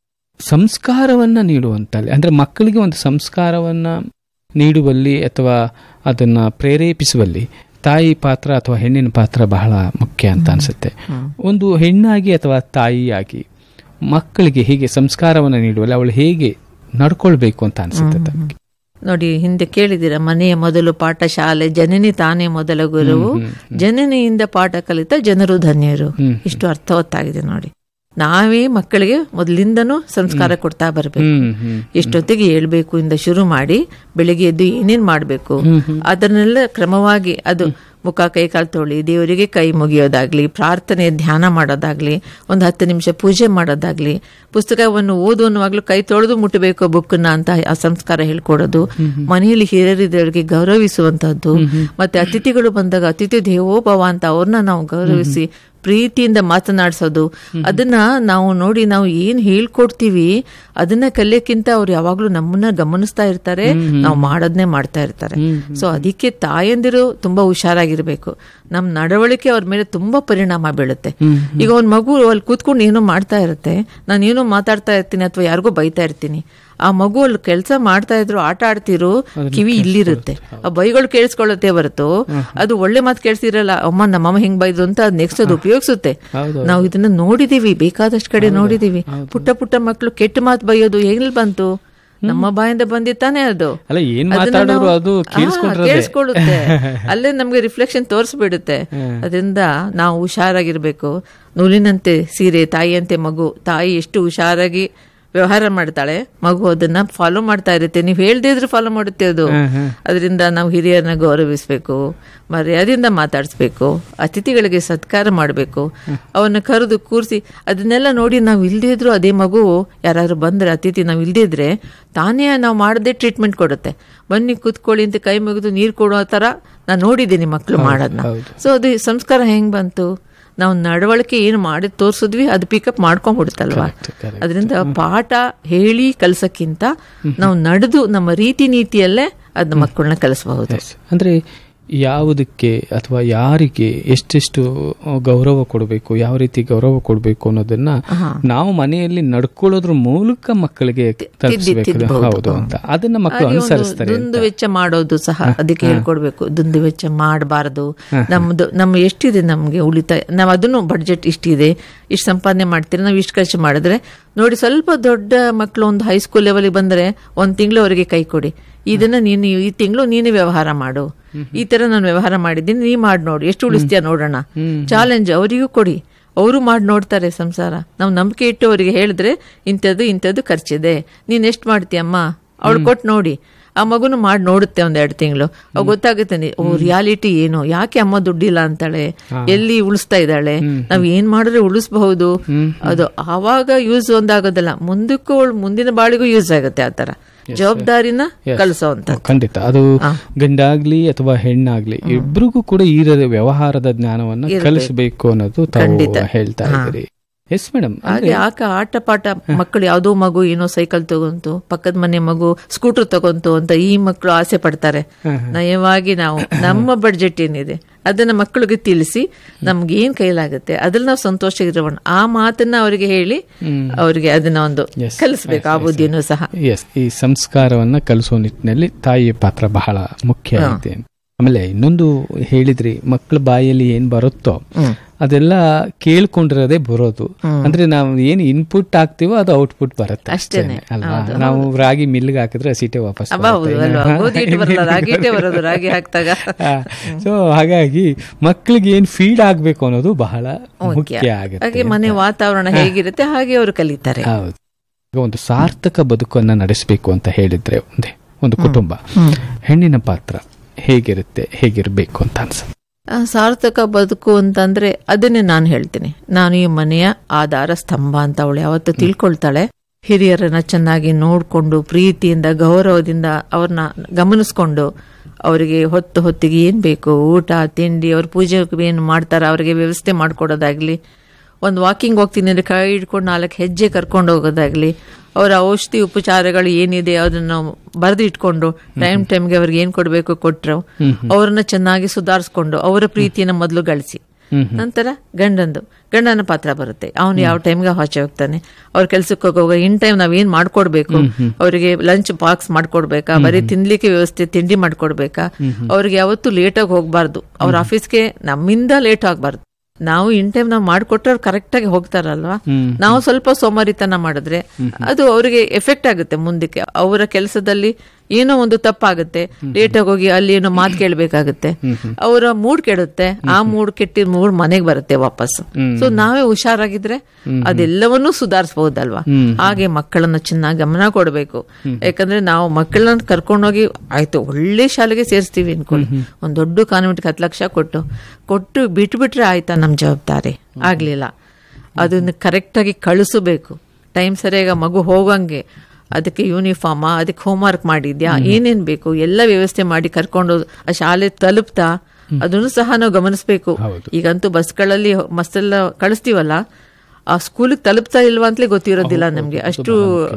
ಸಂಸ್ಕಾರವನ್ನ ನೀಡುವಂತಲ್ಲಿ ಅಂದ್ರೆ ಮಕ್ಕಳಿಗೆ ಒಂದು ಸಂಸ್ಕಾರವನ್ನ ನೀಡುವಲ್ಲಿ ಅಥವಾ ಅದನ್ನ ಪ್ರೇರೇಪಿಸುವಲ್ಲಿ ತಾಯಿ ಪಾತ್ರ ಅಥವಾ ಹೆಣ್ಣಿನ ಪಾತ್ರ ಬಹಳ ಮುಖ್ಯ ಅಂತ ಅನ್ಸುತ್ತೆ ಒಂದು ಹೆಣ್ಣಾಗಿ ಅಥವಾ ತಾಯಿಯಾಗಿ ಮಕ್ಕಳಿಗೆ ಹೀಗೆ ಸಂಸ್ಕಾರವನ್ನು ನೀಡುವಲ್ಲಿ ಅವಳು ಹೇಗೆ ನಡ್ಕೊಳ್ಬೇಕು ಅಂತ ಅನ್ಸುತ್ತೆ ತಮಗೆ ನೋಡಿ ಹಿಂದೆ ಕೇಳಿದಿರ ಮನೆಯ ಮೊದಲು ಪಾಠ ಶಾಲೆ ಜನನಿ ತಾನೇ ಮೊದಲ ಗುರುವು ಜನನಿಯಿಂದ ಪಾಠ ಕಲಿತ ಜನರು ಧನ್ಯರು ಇಷ್ಟು ಅರ್ಥವತ್ತಾಗಿದೆ ನೋಡಿ ನಾವೇ ಮಕ್ಕಳಿಗೆ ಮೊದಲಿಂದನೂ ಸಂಸ್ಕಾರ ಕೊಡ್ತಾ ಬರ್ಬೇಕು ಹ್ಮ್ ಹ್ಮ್ ಎಷ್ಟೊತ್ತಿಗೆ ಹೇಳ್ಬೇಕು ಇಂದ ಶುರು ಮಾಡಿ ಬೆಳಿಗ್ಗೆ ಎದ್ದು ಏನೇನ್ ಮಾಡ್ಬೇಕು ಅದನ್ನೆಲ್ಲ ಕ್ರಮವಾಗಿ ಅದು ಮುಖ ಕೈ ಕಾಲು ತೊಳಿ ದೇವರಿಗೆ ಕೈ ಮುಗಿಯೋದಾಗ್ಲಿ ಪ್ರಾರ್ಥನೆ ಧ್ಯಾನ ಮಾಡೋದಾಗ್ಲಿ ಒಂದು ಹತ್ತು ನಿಮಿಷ ಪೂಜೆ ಮಾಡೋದಾಗ್ಲಿ ಪುಸ್ತಕವನ್ನು ಓದುವನ್ನುವಾಗ್ಲೂ ಕೈ ತೊಳೆದು ಮುಟ್ಟಬೇಕು ಬುಕ್ನ ಅಂತ ಆ ಸಂಸ್ಕಾರ ಹೇಳ್ಕೊಡೋದು ಮನೆಯಲ್ಲಿ ಹಿರಿಯರಿದ್ದವರಿಗೆ ಗೌರವಿಸುವಂತಹದ್ದು ಮತ್ತೆ ಅತಿಥಿಗಳು ಬಂದಾಗ ಅತಿಥಿ ದೇವೋಭವ ಅಂತ ಅವ್ರನ್ನ ನಾವು ಗೌರವಿಸಿ ಪ್ರೀತಿಯಿಂದ ಮಾತನಾಡಿಸೋದು ಅದನ್ನ ನಾವು ನೋಡಿ ನಾವು ಏನ್ ಹೇಳ್ಕೊಡ್ತೀವಿ ಅದನ್ನ ಕಲಿಯಕ್ಕಿಂತ ಅವ್ರು ಯಾವಾಗ್ಲೂ ನಮ್ಮನ್ನ ಗಮನಿಸ್ತಾ ಇರ್ತಾರೆ ನಾವು ಮಾಡೋದನ್ನೇ ಮಾಡ್ತಾ ಇರ್ತಾರೆ ಸೊ ಅದಕ್ಕೆ ತಾಯಂದಿರು ತುಂಬಾ ಹುಷಾರಾಗಿರ್ಬೇಕು ನಮ್ ನಡವಳಿಕೆ ಅವ್ರ ಮೇಲೆ ತುಂಬಾ ಪರಿಣಾಮ ಬೀಳುತ್ತೆ ಈಗ ಒಂದ್ ಮಗು ಅಲ್ಲಿ ಕೂತ್ಕೊಂಡು ಏನೋ ಮಾಡ್ತಾ ಇರುತ್ತೆ ನಾನು ಏನೋ ಮಾತಾಡ್ತಾ ಇರ್ತೀನಿ ಅಥವಾ ಯಾರಿಗೋ ಬೈತಾ ಇರ್ತೀನಿ ಆ ಮಗು ಅಲ್ಲಿ ಕೆಲಸ ಮಾಡ್ತಾ ಇದ್ರು ಆಟ ಆಡ್ತಿರು ಕಿವಿ ಇಲ್ಲಿರುತ್ತೆ ಆ ಬೈಗಳು ಕೇಳಿಸ್ಕೊಳ್ಳುತ್ತೆ ಹೊರತು ಅದು ಒಳ್ಳೆ ಮಾತು ಕೇಳಿಸಿರಲ್ಲ ಅಮ್ಮ ನಮ್ಮಮ್ಮ ಹಿಂಗ್ ಬೈದ್ರು ಅಂತ ಅದ್ ನೆಕ್ಸ್ಟ್ ಅದು ಉಪಯೋಗಿಸುತ್ತೆ ಹೌದು. ನಾವು ಇದನ್ನ ನೋಡಿದೀವಿ ಬೇಕಾದಷ್ಟು ಕಡೆ ನೋಡಿದೀವಿ ಪುಟ್ಟ ಪುಟ್ಟ ಮಕ್ಕಳು ಕೆಟ್ಟ ಮಾತು ಬೈಯೋದು ಎಲ್ಲಿ ಬಂತು ನಮ್ಮ ಬಾಯಿಂದ ಬಂದಿತ್ತಾನೆ ಅದು ಅಲ್ಲ ಏನ್ ಅದನ್ನ ಮಾತಾಡಿದ್ರು ನಾವು- ಅದು ಹಾ, ಕೇಳಿಸ್ಕೊಂಡ್ರೆ ಕೇಳಿಸ್ಕೊಳ್ಳುತ್ತೆ ಅಲ್ಲೇ ನಮ್ಗೆ ರಿಫ್ಲೆಕ್ಷನ್ ತೋರಿಸ್ಬಿಡುತ್ತೆ ಅದರಿಂದ ನಾವು ಹುಷಾರಾಗಿರ್ಬೇಕು ನೂಲಿನಂತೆ ಸೀರೆ ತಾಯಿಯಂತೆ ಮಗು ತಾಯಿ ಎಷ್ಟು ಹುಷಾರಾಗಿ ವ್ಯವಹಾರ ಮಾಡ್ತಾಳೆ ಮಗು ಅದನ್ನ ಫಾಲೋ ಮಾಡ್ತಾ ಇರುತ್ತೆ ನೀವು ಹೇಳ್ದೇ ಇದ್ರೆ ಫಾಲೋ ಮಾಡುತ್ತೆ ಅದು ಅದರಿಂದ ನಾವು ಹಿರಿಯರನ್ನ ಗೌರವಿಸ್ಬೇಕು ಮರ್ಯಾದೆಯಿಂದ ಮಾತಾಡಿಸ್ಬೇಕು ಅತಿಥಿಗಳಿಗೆ ಸತ್ಕಾರ ಮಾಡಬೇಕು ಅವನ್ನ ಕರೆದು ಕೂರಿಸಿ ಅದನ್ನೆಲ್ಲ ನೋಡಿ ನಾವು ಇಲ್ದೇ ಇದ್ರು ಅದೇ ಮಗು ಯಾರಾದ್ರೂ ಬಂದ್ರೆ ಅತಿಥಿ ನಾವು ಇಲ್ದೇ ಇದ್ರೆ ತಾನೇ ನಾವು ಮಾಡದೆ ಟ್ರೀಟ್ಮೆಂಟ್ ಕೊಡುತ್ತೆ ಬನ್ನಿ ಕೂತ್ಕೊಳ್ಳಿ ಅಂತ ಕೈ ಮುಗಿದು ನೀರು ಕೊಡೋ ತರ ನಾನು ನೋಡಿದ್ದೀನಿ ಮಕ್ಕಳು ಮಾಡೋದನ್ನ ಸೊ ಅದು ಸಂಸ್ಕಾರ ಹೆಂಗ್ ಬಂತು ನಾವು ನಡವಳಿಕೆ ಏನು ಮಾಡಿ ತೋರ್ಸಿದ್ವಿ ಅದು ಪಿಕಪ್ ಮಾಡ್ಕೊಂಡ್ಬಿಡುತ್ತಲ್ವಾ correct. ಅದರಿಂದ ಪಾಠ ಹೇಳಿ ಕಲ್ಸಕ್ಕಿಂತ ನಾವು ನಡೆದು ನಮ್ಮ ರೀತಿ ನೀತಿಯಲ್ಲೇ ಅದನ್ನ ಮಕ್ಕಳನ್ನ ಕಲಿಸಬಹುದು Yes. ಅಂದ್ರೆ ಯಾವುದಕ್ಕೆ ಅಥವಾ ಯಾರಿಗೆ ಎಷ್ಟೆಷ್ಟು ಗೌರವ ಕೊಡಬೇಕು ಯಾವ ರೀತಿ ಗೌರವ ಕೊಡಬೇಕು ಅನ್ನೋದನ್ನ ನಾವು ಮನೆಯಲ್ಲಿ ನಡ್ಕೊಳ್ಳೋದ್ರ ಮೂಲಕ ಮಕ್ಕಳಿಗೆ ತಲುಪಿಸಬೇಕು ಹೌದು ಅಂತ ಅದನ್ನ ಮಕ್ಕಳು ಅನುಸರಿಸ್ತಾರೆ ದುಂದು ವೆಚ್ಚ ಮಾಡೋದು ಸಹ ಅದಕ್ಕೆ ಹೇಳ್ಕೊಡ್ಬೇಕು ದುಂದು ವೆಚ್ಚ ಮಾಡಬಾರದು ನಮ್ದು ನಮ್ಮ ಎಷ್ಟಿದೆ ನಮ್ಗೆ ಉಳಿತಾಯ ನಾವು ಅದನ್ನು ಬಡ್ಜೆಟ್ ಇಷ್ಟಿದೆ ಇಷ್ಟು ಸಂಪಾದನೆ ಮಾಡ್ತೀರಿ ನಾವು ಇಷ್ಟು ಖರ್ಚು ಮಾಡಿದ್ರೆ ನೋಡಿ ಸ್ವಲ್ಪ ದೊಡ್ಡ ಮಕ್ಕಳು ಒಂದು ಹೈಸ್ಕೂಲ್ ಲೆವೆಲ್ಗೆ ಬಂದ್ರೆ ಒಂದ್ ತಿಂಗಳು ಅವರಿಗೆ ಕೈ ಕೊಡಿ ಇದನ್ನ ನೀನು ಈ ತಿಂಗಳು ನೀನು ವ್ಯವಹಾರ ಮಾಡು ಈ ತರ ನಾನು ವ್ಯವಹಾರ ಮಾಡಿದ್ದೀನಿ ನೀ ಮಾಡಿ ನೋಡು ಎಷ್ಟು ಉಳಿಸ್ತೀಯ ನೋಡೋಣ ಚಾಲೆಂಜ್ ಅವರಿಗೂ ಕೊಡಿ ಅವರು ಮಾಡಿ ನೋಡ್ತಾರೆ ಸಂಸಾರ ನಾವು ನಂಬಿಕೆ ಇಟ್ಟು ಅವರಿಗೆ ಹೇಳಿದ್ರೆ ಇಂಥದ್ದು ಇಂಥದ್ದು ಖರ್ಚಿದೆ ನೀನ್ ಎಷ್ಟು ಮಾಡ್ತೀಯಮ್ಮ ಅವಳು ಕೊಟ್ಟು ನೋಡಿ ಆ ಮಗುನು ಮಾಡಿ ನೋಡುತ್ತೆ ಒಂದ್ ಎರಡು ತಿಂಗಳು ಅವ್ ಗೊತ್ತಾಗುತ್ತೆ ನೀ- ಓ ರಿಯಾಲಿಟಿ ಏನು ಯಾಕೆ ಅಮ್ಮ ದುಡ್ಡಿಲ್ಲ ಅಂತಾಳೆ ಎಲ್ಲಿ ಉಳಿಸ್ತಾ ಇದ್ದಾಳೆ ನಾವ್ ಏನ್ ಮಾಡಿದ್ರೆ ಉಳಿಸಬಹುದು ಅದು ಆವಾಗ ಯೂಸ್ ಒಂದಾಗೋದಲ್ಲ ಮುಂದಕ್ಕೂ ಅವ್ಳ್ ಮುಂದಿನ ಬಾಳಿಗೂ ಯೂಸ್ ಆಗುತ್ತೆ ಆತರ ಜವಾಬ್ದಾರಿನ ಕಲಿಸೋ ಅಂತ ಖಂಡಿತ ಅದು ಗಂಡಾಗ್ಲಿ ಅಥವಾ ಹೆಣ್ಣಾಗ್ಲಿ ಇಬ್ರಿಗೂ ಕೂಡ ಈ ರ- ವ್ಯವಹಾರದ ಜ್ಞಾನವನ್ನ ಕಲಿಸಬೇಕು ಅನ್ನೋದು ತಾವು ಹೇಳ್ತಾ ಇದ್ದೀರಿ ಎಸ್ ಮೇಡಮ್ ಹಾಗೆ ಆಕ ಆಟ ಪಾಠ ಮಕ್ಕಳು ಯಾವ್ದೋ ಮಗು ಏನೋ ಸೈಕಲ್ ತಗೊಂತು ಪಕ್ಕದ ಮನೆ ಮಗು ಸ್ಕೂಟರ್ ತಗೊಂತು ಅಂತ ಈ ಮಕ್ಕಳು ಆಸೆ ಪಡ್ತಾರೆ ನಯವಾಗಿ ನಾವು ನಮ್ಮ ಬಡ್ಜೆಟ್ ಏನಿದೆ ಅದನ್ನ ಮಕ್ಕಳಿಗೆ ತಿಳಿಸಿ ನಮ್ಗೆ ಏನ್ ಕೈಲಾಗುತ್ತೆ ಅದ್ರಲ್ಲಿ ನಾವು ಸಂತೋಷ ಇರೋಣ ಆ ಮಾತನ್ನ ಅವರಿಗೆ ಹೇಳಿ ಅವರಿಗೆ ಅದನ್ನ ಒಂದು Yes. ಕಲಿಸ್ಬೇಕು ಆ ಬುದ್ಧಿನೂ ಸಹ ಎಸ್ ಈ ಸಂಸ್ಕಾರವನ್ನ ಕಲಿಸುವ ನಿಟ್ಟಿನಲ್ಲಿ ತಾಯಿಯ ಪಾತ್ರ ಬಹಳ ಮುಖ್ಯ ಐತೆ ಆಮೇಲೆ ಇನ್ನೊಂದು ಹೇಳಿದ್ರಿ ಮಕ್ಕಳ ಬಾಯಲ್ಲಿ ಏನ್ ಬರುತ್ತೋ ಹ್ಮ್. ಅದೆಲ್ಲ ಕೇಳ್ಕೊಂಡಿರೋದೇ ಬರೋದು ಅಂದ್ರೆ ನಾವು ಏನ್ ಇನ್ಪುಟ್ ಹಾಕ್ತಿವೋ ಅದು ಔಟ್ಪುಟ್ ಬರುತ್ತೆ ಅಷ್ಟೇನೆ. ಅಲ್ವಾ ನಾವು ರಾಗಿ ಮಿಲ್ಗೆ ಹಾಕಿದ್ರೆ ಸೀಟೆ ವಾಪಸ್ ಅಬ್ಬಾ, ಹೌದು ಅಲ್ವಾ ಗೋಧಿ ಹಿಟ್ಟು ಬರಲ್ಲ ರಾಗಿ ಹಿಟ್ಟೇ ಬರೋದು ರಾಗಿ ಹಾಕ್ದಾಗ ಸೊ ಹಾಗಾಗಿ ಮಕ್ಕಳಿಗೆ ಏನ್ ಫೀಡ್ ಆಗ್ಬೇಕು ಅನ್ನೋದು ಬಹಳ ಮುಖ್ಯ ಹಾಗೆ ಆಗುತ್ತೆ ಮನೆ ವಾತಾವರಣ ಹೇಗಿರುತ್ತೆ ಹಾಗೆ ಅವರು ಕಲಿತಾರೆ ಹೌದು ಈಗ ಒಂದು ಸಾರ್ಥಕ ಬದುಕನ್ನ ನಡೆಸಬೇಕು ಅಂತ ಹೇಳಿದ್ರೆ ಒಂದೇ ಒಂದು ಕುಟುಂಬ ಹೆಣ್ಣಿನ ಪಾತ್ರ ಹೇಗಿರುತ್ತೆ ಹೇಗಿರ್ಬೇಕು ಅಂತ ಅನ್ಸುತ್ತೆ ಆ, ಸಾರ್ಥಕ ಬದುಕು ಅಂತಂದ್ರೆ ಅದನ್ನೇ ನಾನು ಹೇಳ್ತೀನಿ ನಾನು ಈ ಮನೆಯ ಆಧಾರ ಸ್ತಂಭ ಅಂತ ಅವಳು ಯಾವತ್ತು ತಿಳ್ಕೊಳ್ತಾಳೆ ಹಿರಿಯರನ್ನ ಚೆನ್ನಾಗಿ ನೋಡ್ಕೊಂಡು ಪ್ರೀತಿಯಿಂದ ಗೌರವದಿಂದ ಅವ್ರನ್ನ ಗಮನಿಸ್ಕೊಂಡು ಅವರಿಗೆ ಹೊತ್ತು ಹೊತ್ತಿಗೆ ಏನ್ ಬೇಕು ಊಟ ತಿಂಡಿ ಅವ್ರ ಪೂಜೆ ಏನು ಮಾಡ್ತಾರ ಅವರಿಗೆ ವ್ಯವಸ್ಥೆ ಮಾಡ್ಕೊಡೋದಾಗ್ಲಿ ಒಂದು ವಾಕಿಂಗ್ ಹೋಗ್ತೀನಿ ಅಂದ್ರೆ ಕೈ ಹಿಡ್ಕೊಂಡು ನಾಲ್ಕು ಹೆಜ್ಜೆ ಕರ್ಕೊಂಡು ಹೋಗೋದಾಗ್ಲಿ ಅವರ ಔಷಧಿ ಉಪಚಾರಗಳು ಏನಿದೆ ಅದನ್ನ ಬರೆದು ಇಟ್ಕೊಂಡು ಟೈಮ್ ಟೈಮ್ಗೆ ಅವ್ರಿಗೆ ಏನ್ ಕೊಡಬೇಕು ಕೊಟ್ರು ಅವ್ರನ್ನ ಚೆನ್ನಾಗಿ ಸುಧಾರಿಸ್ಕೊಂಡು ಅವರ ಪ್ರೀತಿಯನ್ನ ಮೊದಲು ಗಳಿಸಿ ನಂತರ ಗಂಡಂದು ಗಂಡನ ಪಾತ್ರ ಬರುತ್ತೆ ಅವನು ಯಾವ ಟೈಮ್ಗೆ ಆಚೆ ಹೋಗ್ತಾನೆ ಅವ್ರ ಕೆಲ್ಸಕ್ಕೆ ಹೋಗುವಾಗ ಇನ್ ಟೈಮ್ ನಾವ್ ಏನ್ ಮಾಡ್ಕೊಡ್ಬೇಕು ಅವರಿಗೆ ಲಂಚ್ ಬಾಕ್ಸ್ ಮಾಡ್ಕೊಡ್ಬೇಕಾ ಬರೀ ತಿನ್ಲಿಕ್ಕೆ ವ್ಯವಸ್ಥೆ ತಿಂಡಿ ಮಾಡ್ಕೊಡ್ಬೇಕಾ ಅವ್ರಿಗೆ ಯಾವತ್ತು ಲೇಟಾಗಿ ಹೋಗ್ಬಾರ್ದು ಅವ್ರ ಆಫೀಸ್ಗೆ ನಮ್ಮಿಂದ ಲೇಟ್ ಆಗ್ಬಾರ್ದು ನಾವು ಇನ್ ಟೈಮ್ ನಾವು ಮಾಡ್ಕೊಟ್ರೆ ಅವ್ರು ಕರೆಕ್ಟ್ ಆಗಿ ಹೋಗ್ತಾರಲ್ವಾ ನಾವು ಸ್ವಲ್ಪ ಸೋಮಾರಿತನ ಮಾಡಿದ್ರೆ ಅದು ಅವರಿಗೆ ಎಫೆಕ್ಟ್ ಆಗುತ್ತೆ ಮುಂದಕ್ಕೆ ಅವರ ಕೆಲಸದಲ್ಲಿ ಏನೋ ಒಂದು ತಪ್ಪಾಗುತ್ತೆ ಲೇಟಾಗಿ ಹೋಗಿ ಅಲ್ಲಿ ಏನೋ ಮಾತು ಕೇಳಬೇಕಾಗುತ್ತೆ ಅವರ ಮೂಡ್ ಕೆಡುತ್ತೆ ಆ ಮೂಡ್ ಕೆಟ್ಟಿದ ಮೂಡ್ ಮನೆಗೆ ಬರುತ್ತೆ ವಾಪಸ್ ಸೊ ನಾವೇ ಹುಷಾರಾಗಿದ್ರೆ ಅದೆಲ್ಲವನ್ನೂ ಸುಧಾರಿಸಬಹುದಲ್ವಾ ಹಾಗೆ ಮಕ್ಕಳನ್ನ ಚೆನ್ನಾಗಿ ಗಮನ ಕೊಡಬೇಕು ಯಾಕಂದ್ರೆ ನಾವು ಮಕ್ಕಳನ್ನ ಕರ್ಕೊಂಡೋಗಿ ಆಯ್ತು ಒಳ್ಳೆ ಶಾಲೆಗೆ ಸೇರಿಸ್ತೀವಿ ಅನ್ಕೊಳ್ಳಿ ಒಂದ್ ದೊಡ್ಡ ಕಾನ್ವೆಂಟ್ಗೆ ಹತ್ತು ಲಕ್ಷ ಕೊಟ್ಟು ಕೊಟ್ಟು ಬಿಟ್ಬಿಟ್ರೆ ಆಯ್ತಾ ನಮ್ ಜವಾಬ್ದಾರಿ ಆಗ್ಲಿಲ್ಲ ಅದನ್ನ ಕರೆಕ್ಟಾಗಿ ಕಳಿಸಬೇಕು ಟೈಮ್ ಸರಿಯಾಗಿ ಮಗು ಹೋಗಂಗೆ ಅದಕ್ಕೆ ಯೂನಿಫಾರ್ಮ ಅದಕ್ಕೆ ಹೋಮ್ವರ್ಕ್ ಮಾಡಿದ್ಯಾ ಏನೇನ್ ಬೇಕು ಎಲ್ಲ ವ್ಯವಸ್ಥೆ ಮಾಡಿ ಕರ್ಕೊಂಡು ಆ ಶಾಲೆ ತಲುಪ್ತಾ ಅದನ್ನು ಸಹ ನಾವು ಗಮನಿಸಬೇಕು ಈಗಂತೂ ಬಸ್ಗಳಲ್ಲಿ ಮಸ್ತೆಲ್ಲ ಕಳಿಸ್ತೀವಲ್ಲ ಆ ಸ್ಕೂಲಿಗೆ ತಲುಪ್ತಾ ಇಲ್ವಾ ಅಂತಲೇ ಗೊತ್ತಿರೋದಿಲ್ಲ ನಮ್ಗೆ ಅಷ್ಟು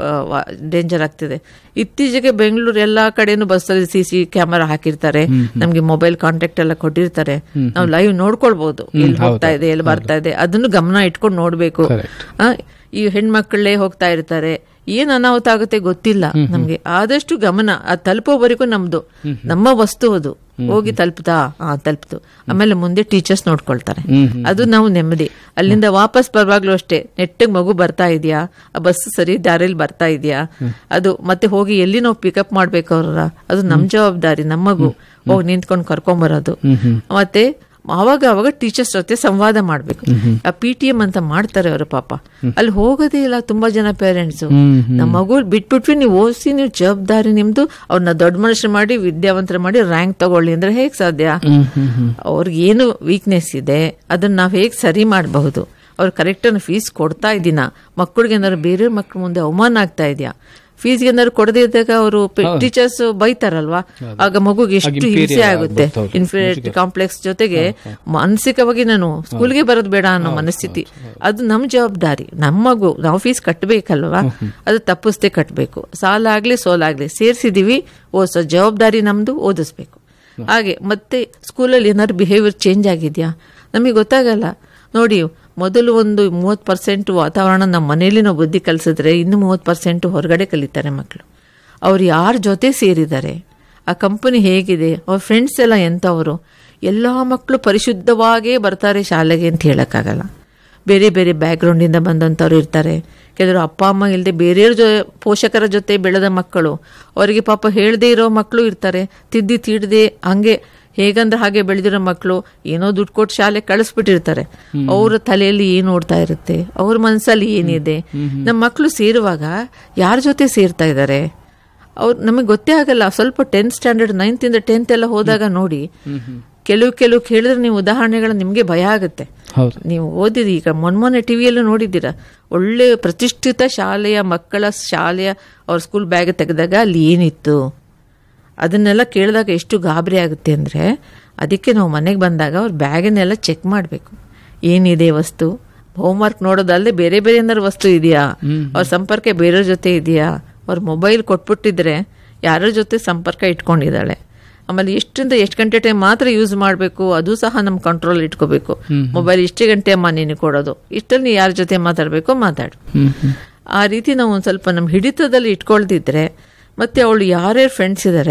ಡೇಂಜರ್ ಆಗ್ತಿದೆ ಇತ್ತೀಚೆಗೆ ಬೆಂಗಳೂರು ಎಲ್ಲಾ ಕಡೆನೂ ಬಸ್ಸಲ್ಲಿ ಸಿ ಸಿ ಕ್ಯಾಮರಾ ಹಾಕಿರ್ತಾರೆ ನಮ್ಗೆ ಮೊಬೈಲ್ ಕಾಂಟ್ಯಾಕ್ಟ್ ಎಲ್ಲ ಕೊಟ್ಟಿರ್ತಾರೆ ನಾವು ಲೈವ್ ನೋಡ್ಕೊಳ್ಬಹುದು ಎಲ್ಲಿ ಹೋಗ್ತಾ ಇದೆ ಎಲ್ಲಿ ಬರ್ತಾ ಇದೆ ಅದನ್ನು ಗಮನ ಇಟ್ಕೊಂಡು ನೋಡ್ಬೇಕು ಆ, ಈ ಹೆಣ್ಮಕ್ಳೇ ಹೋಗ್ತಾ ಇರ್ತಾರೆ ಏನ್ ಅನಾಹುತ ಆಗುತ್ತೆ ಗೊತ್ತಿಲ್ಲ ನಮ್ಗೆ ಆದಷ್ಟು ಗಮನ ಅದು ತಲುಪೋವರೆಗೂ ನಮ್ದು ನಮ್ಮ ವಸ್ತು ಅದು ಹೋಗಿ ತಲುಪ್ತಾ ಆ ತಲುಪ್ತು ಆಮೇಲೆ ಮುಂದೆ ಟೀಚರ್ಸ್ ನೋಡ್ಕೊಳ್ತಾರೆ ಅದು ನಾವು ನೆಮ್ಮದಿ ಅಲ್ಲಿಂದ ವಾಪಸ್ ಬರುವಾಗ್ಲೂ ಅಷ್ಟೇ ನೆಟ್ಟಗ್ ಮಗು ಬರ್ತಾ ಇದೆಯಾ ಆ ಬಸ್ ಸರಿ ದಾರಿಯಲ್ಲಿ ಬರ್ತಾ ಇದೆಯಾ ಅದು ಮತ್ತೆ ಹೋಗಿ ಎಲ್ಲಿ ನಾವು ಪಿಕಪ್ ಮಾಡ್ಬೇಕು ಅವ್ರ ಅದು ನಮ್ ಜವಾಬ್ದಾರಿ ನಮ್ಮ ಮಗು ಹೋಗಿ ನಿಂತ್ಕೊಂಡು ಕರ್ಕೊಂಡ್ ಬರೋದು ಮತ್ತೆ ಅವಾಗ ಅವಾಗ ಟೀಚರ್ಸ್ ಜೊತೆ ಸಂವಾದ ಮಾಡ್ಬೇಕು ಆ ಪಿ ಟಿ ಎಂ ಅಂತ ಮಾಡ್ತಾರೆ ಅವರು ಪಾಪ ಅಲ್ಲಿ ಹೋಗೋದೇ ಇಲ್ಲ ತುಂಬಾ ಜನ ಪೇರೆಂಟ್ಸ್ ನಮ್ಮ ಮಗು ಬಿಟ್ಬಿಟ್ವಿ ನೀವು ಓದಿಸಿ ನೀವು ಜವಾಬ್ದಾರಿ ನಿಮ್ದು ಅವ್ರನ್ನ ದೊಡ್ಡ ಮನುಷ್ಯರು ಮಾಡಿ ವಿದ್ಯಾವಂತರ ಮಾಡಿ ರ್ಯಾಂಕ್ ತಗೊಳ್ಳಿ ಅಂದ್ರೆ ಹೇಗ್ ಸಾಧ್ಯ ಅವ್ರಿಗೆ ಏನು ವೀಕ್ನೆಸ್ ಇದೆ ಅದನ್ನ ನಾವ್ ಹೇಗ್ ಸರಿ ಮಾಡಬಹುದು ಅವ್ರು ಕರೆಕ್ಟ್ ಫೀಸ್ ಕೊಡ್ತಾ ಇದ್ದೀನ ಮಕ್ಕಳಿಗೆ ಏನಾದ್ರು ಬೇರೆ ಮಕ್ಳ ಮುಂದೆ ಅವಮಾನ ಆಗ್ತಾ ಇದೆಯಾ ಫೀಸ್ಗೆ ಏನಾದ್ರು ಕೊಡದೇ ಇದ್ದಾಗ ಅವರು ಟೀಚರ್ಸ್ ಬೈತಾರಲ್ವಾ ಆಗ ಮಗುಗೆ ಎಷ್ಟು ಹಿಂಸೆ ಆಗುತ್ತೆ ಇನ್ಫೀರಿಯರಿಟಿ ಕಾಂಪ್ಲೆಕ್ಸ್ ಜೊತೆಗೆ ಮಾನಸಿಕವಾಗಿ ನಾನು ಸ್ಕೂಲ್ಗೆ ಬರೋದು ಬೇಡ ಅನ್ನೋ ಮನಸ್ಥಿತಿ ಅದು ನಮ್ ಜವಾಬ್ದಾರಿ ನಮ್ಮ ಮಗು ನಾವು ಫೀಸ್ ಕಟ್ಟಬೇಕಲ್ವಾ ಅದು ತಪ್ಪಿಸ್ದೆ ಕಟ್ಟಬೇಕು ಸಾಲ ಆಗ್ಲಿ ಸೋಲಾಗ್ಲಿ ಸೇರ್ಸಿದೀವಿ ಓದಿಸೋ ಜವಾಬ್ದಾರಿ ನಮ್ದು ಓದಿಸ್ಬೇಕು ಹಾಗೆ ಮತ್ತೆ ಸ್ಕೂಲಲ್ಲಿ ಏನಾದ್ರು ಬಿಹೇವಿಯರ್ ಚೇಂಜ್ ಆಗಿದ್ಯಾ ನಮಗೆ ಗೊತ್ತಾಗಲ್ಲ ನೋಡಿ ಮೊದಲು ಒಂದು ಮೂವತ್ತು ಪರ್ಸೆಂಟ್ ವಾತಾವರಣ ನಮ್ಮ ಮನೆಯಲ್ಲಿ ನಾವು ಬುದ್ಧಿ ಕಲಿಸಿದ್ರೆ ಇನ್ನು ಮೂವತ್ತು ಪರ್ಸೆಂಟ್ ಹೊರಗಡೆ ಕಲಿತಾರೆ ಮಕ್ಕಳು ಅವ್ರು ಯಾರ ಜೊತೆ ಸೇರಿದ್ದಾರೆ ಆ ಕಂಪನಿ ಹೇಗಿದೆ ಅವ್ರ ಫ್ರೆಂಡ್ಸ್ ಎಲ್ಲ ಎಂಥವರು ಎಲ್ಲ ಮಕ್ಕಳು ಪರಿಶುದ್ಧವಾಗೇ ಬರ್ತಾರೆ ಶಾಲೆಗೆ ಅಂತ ಹೇಳಕ್ಕಾಗಲ್ಲ ಬೇರೆ ಬೇರೆ ಬ್ಯಾಕ್ಗ್ರೌಂಡಿಂದ ಬಂದಂಥವ್ರು ಇರ್ತಾರೆ ಕೆಲವರು ಅಪ್ಪ ಅಮ್ಮ ಇಲ್ಲದೆ ಬೇರೆಯವ್ರ ಜೊ ಪೋಷಕರ ಜೊತೆ ಬೆಳೆದ ಮಕ್ಕಳು ಅವರಿಗೆ ಪಾಪ ಹೇಳದೇ ಇರೋ ಮಕ್ಕಳು ಇರ್ತಾರೆ ತಿದ್ದಿ ತೀಡದೆ ಹಂಗೆ ಹೇಗಂದ್ರೆ ಹಾಗೆ ಬೆಳೆದಿರೋ ಮಕ್ಕಳು ಏನೋ ದುಡ್ಡು ಕೊಟ್ಟು ಶಾಲೆ ಕಳಿಸ್ಬಿಟ್ಟಿರ್ತಾರೆ ಅವ್ರ ತಲೆಯಲ್ಲಿ ಏನ್ ಓಡ್ತಾ ಇರುತ್ತೆ ಅವ್ರ ಮನಸ್ಸಲ್ಲಿ ಏನಿದೆ ನಮ್ಮ ಮಕ್ಕಳು ಸೇರುವಾಗ ಯಾರ ಜೊತೆ ಸೇರ್ತಾ ಇದ್ದಾರೆ ಅವ್ರು ನಮಗೆ ಗೊತ್ತೇ ಆಗಲ್ಲ ಸ್ವಲ್ಪ ಟೆಂತ್ ಸ್ಟ್ಯಾಂಡರ್ಡ್ ನೈನ್ತ್ ಇಂದ ಟೆಂತ್ ಎಲ್ಲ ಹೋದಾಗ ನೋಡಿ ಕೆಲವು ಕೆಲವು ಕೇಳಿದ್ರೆ ನೀವು ಉದಾಹರಣೆಗಳು ನಿಮ್ಗೆ ಭಯ ಆಗುತ್ತೆ ಹೌದು ನೀವು ಓದಿರಿ ಈಗ ಮೊನ್ಮೊನ್ನೆ ಟಿವಿಯಲ್ಲೂ ನೋಡಿದ್ದೀರಾ ಒಳ್ಳೆ ಪ್ರತಿಷ್ಠಿತ ಶಾಲೆಯ ಮಕ್ಕಳ ಶಾಲೆಯ ಅವ್ರ ಸ್ಕೂಲ್ ಬ್ಯಾಗ್ ತೆಗೆದಾಗ ಅಲ್ಲಿ ಏನಿತ್ತು ಅದನ್ನೆಲ್ಲ ಕೇಳಿದಾಗ ಎಷ್ಟು ಗಾಬರಿ ಆಗುತ್ತೆ ಅಂದರೆ ಅದಕ್ಕೆ ನಾವು ಮನೆಗೆ ಬಂದಾಗ ಅವ್ರ ಬ್ಯಾಗನ್ನೆಲ್ಲ ಚೆಕ್ ಮಾಡಬೇಕು ಏನಿದೆ ವಸ್ತು ಹೋಮ್ವರ್ಕ್ ನೋಡೋದಲ್ಲದೆ ಬೇರೆ ಬೇರೆ ಏನಾದ್ರು ವಸ್ತು ಇದೆಯಾ ಅವ್ರ ಸಂಪರ್ಕ ಬೇರೆಯವ್ರ ಜೊತೆ ಇದೆಯಾ ಅವ್ರ ಮೊಬೈಲ್ ಕೊಟ್ಬಿಟ್ಟಿದ್ರೆ ಯಾರ ಜೊತೆ ಸಂಪರ್ಕ ಇಟ್ಕೊಂಡಿದ್ದಾಳೆ ಆಮೇಲೆ ಎಷ್ಟರಿಂದ ಎಷ್ಟು ಗಂಟೆ ಟೈಮ್ ಮಾತ್ರ ಯೂಸ್ ಮಾಡಬೇಕು ಅದು ಸಹ ನಮ್ಮ ಕಂಟ್ರೋಲ್ ಇಟ್ಕೋಬೇಕು ಮೊಬೈಲ್ ಇಷ್ಟೇ ಗಂಟೆ ಅಮ್ಮ ನೀನು ಕೊಡೋದು ಇಷ್ಟಲ್ಲಿ ನೀ ಯಾರ ಜೊತೆ ಮಾತಾಡಬೇಕೋ ಮಾತಾಡು ಹ್ಮ್ ಹ್ಮ್ ಆ ರೀತಿ ನಾವು ಒಂದು ಸ್ವಲ್ಪ ನಮ್ಮ ಹಿಡಿತದಲ್ಲಿ ಇಟ್ಕೊಳ್ದಿದ್ರೆ ಮತ್ತೆ ಅವಳು ಯಾರ್ಯಾರು ಫ್ರೆಂಡ್ಸ್ ಇದ್ದಾರೆ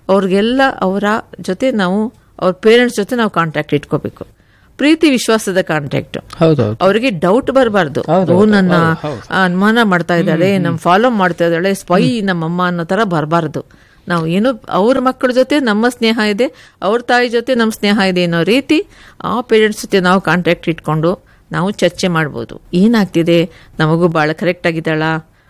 ಅವ್ರಿಗೆಲ್ಲ ಅವರ ಜೊತೆ ನಾವು ಅವ್ರ ಪೇರೆಂಟ್ಸ್ ಜೊತೆ ನಾವು ಕಾಂಟ್ಯಾಕ್ಟ್ ಇಟ್ಕೋಬೇಕು ಪ್ರೀತಿ ವಿಶ್ವಾಸದ ಕಾಂಟ್ಯಾಕ್ಟ್ ಹೌದೌದು ಅವರಿಗೆ ಡೌಟ್ ಬರಬಾರ್ದು ಓ ನನ್ನ ಅನುಮಾನ ಮಾಡ್ತಾ ಇದ್ದಾಳೆ ನಮ್ ಫಾಲೋ ಮಾಡ್ತಾ ಇದ್ದಾಳೆ ಸ್ಪೈ ನಮ್ಮಮ್ಮ ಅನ್ನೋ ತರ ಬರಬಾರ್ದು ನಾವು ಏನು ಅವ್ರ ಮಕ್ಕಳ ಜೊತೆ ನಮ್ಮ ಸ್ನೇಹ ಇದೆ ಅವ್ರ ತಾಯಿ ಜೊತೆ ನಮ್ಮ ಸ್ನೇಹ ಇದೆ ಅನ್ನೋ ರೀತಿ ಆ ಪೇರೆಂಟ್ಸ್ ಜೊತೆ ನಾವು ಕಾಂಟ್ಯಾಕ್ಟ್ ಇಟ್ಕೊಂಡು ನಾವು ಚರ್ಚೆ ಮಾಡ್ಬೋದು ಏನಾಗ್ತಿದೆ ನಮಗೂ ಬಹಳ ಕರೆಕ್ಟ್ ಆಗಿದ್ದಾಳ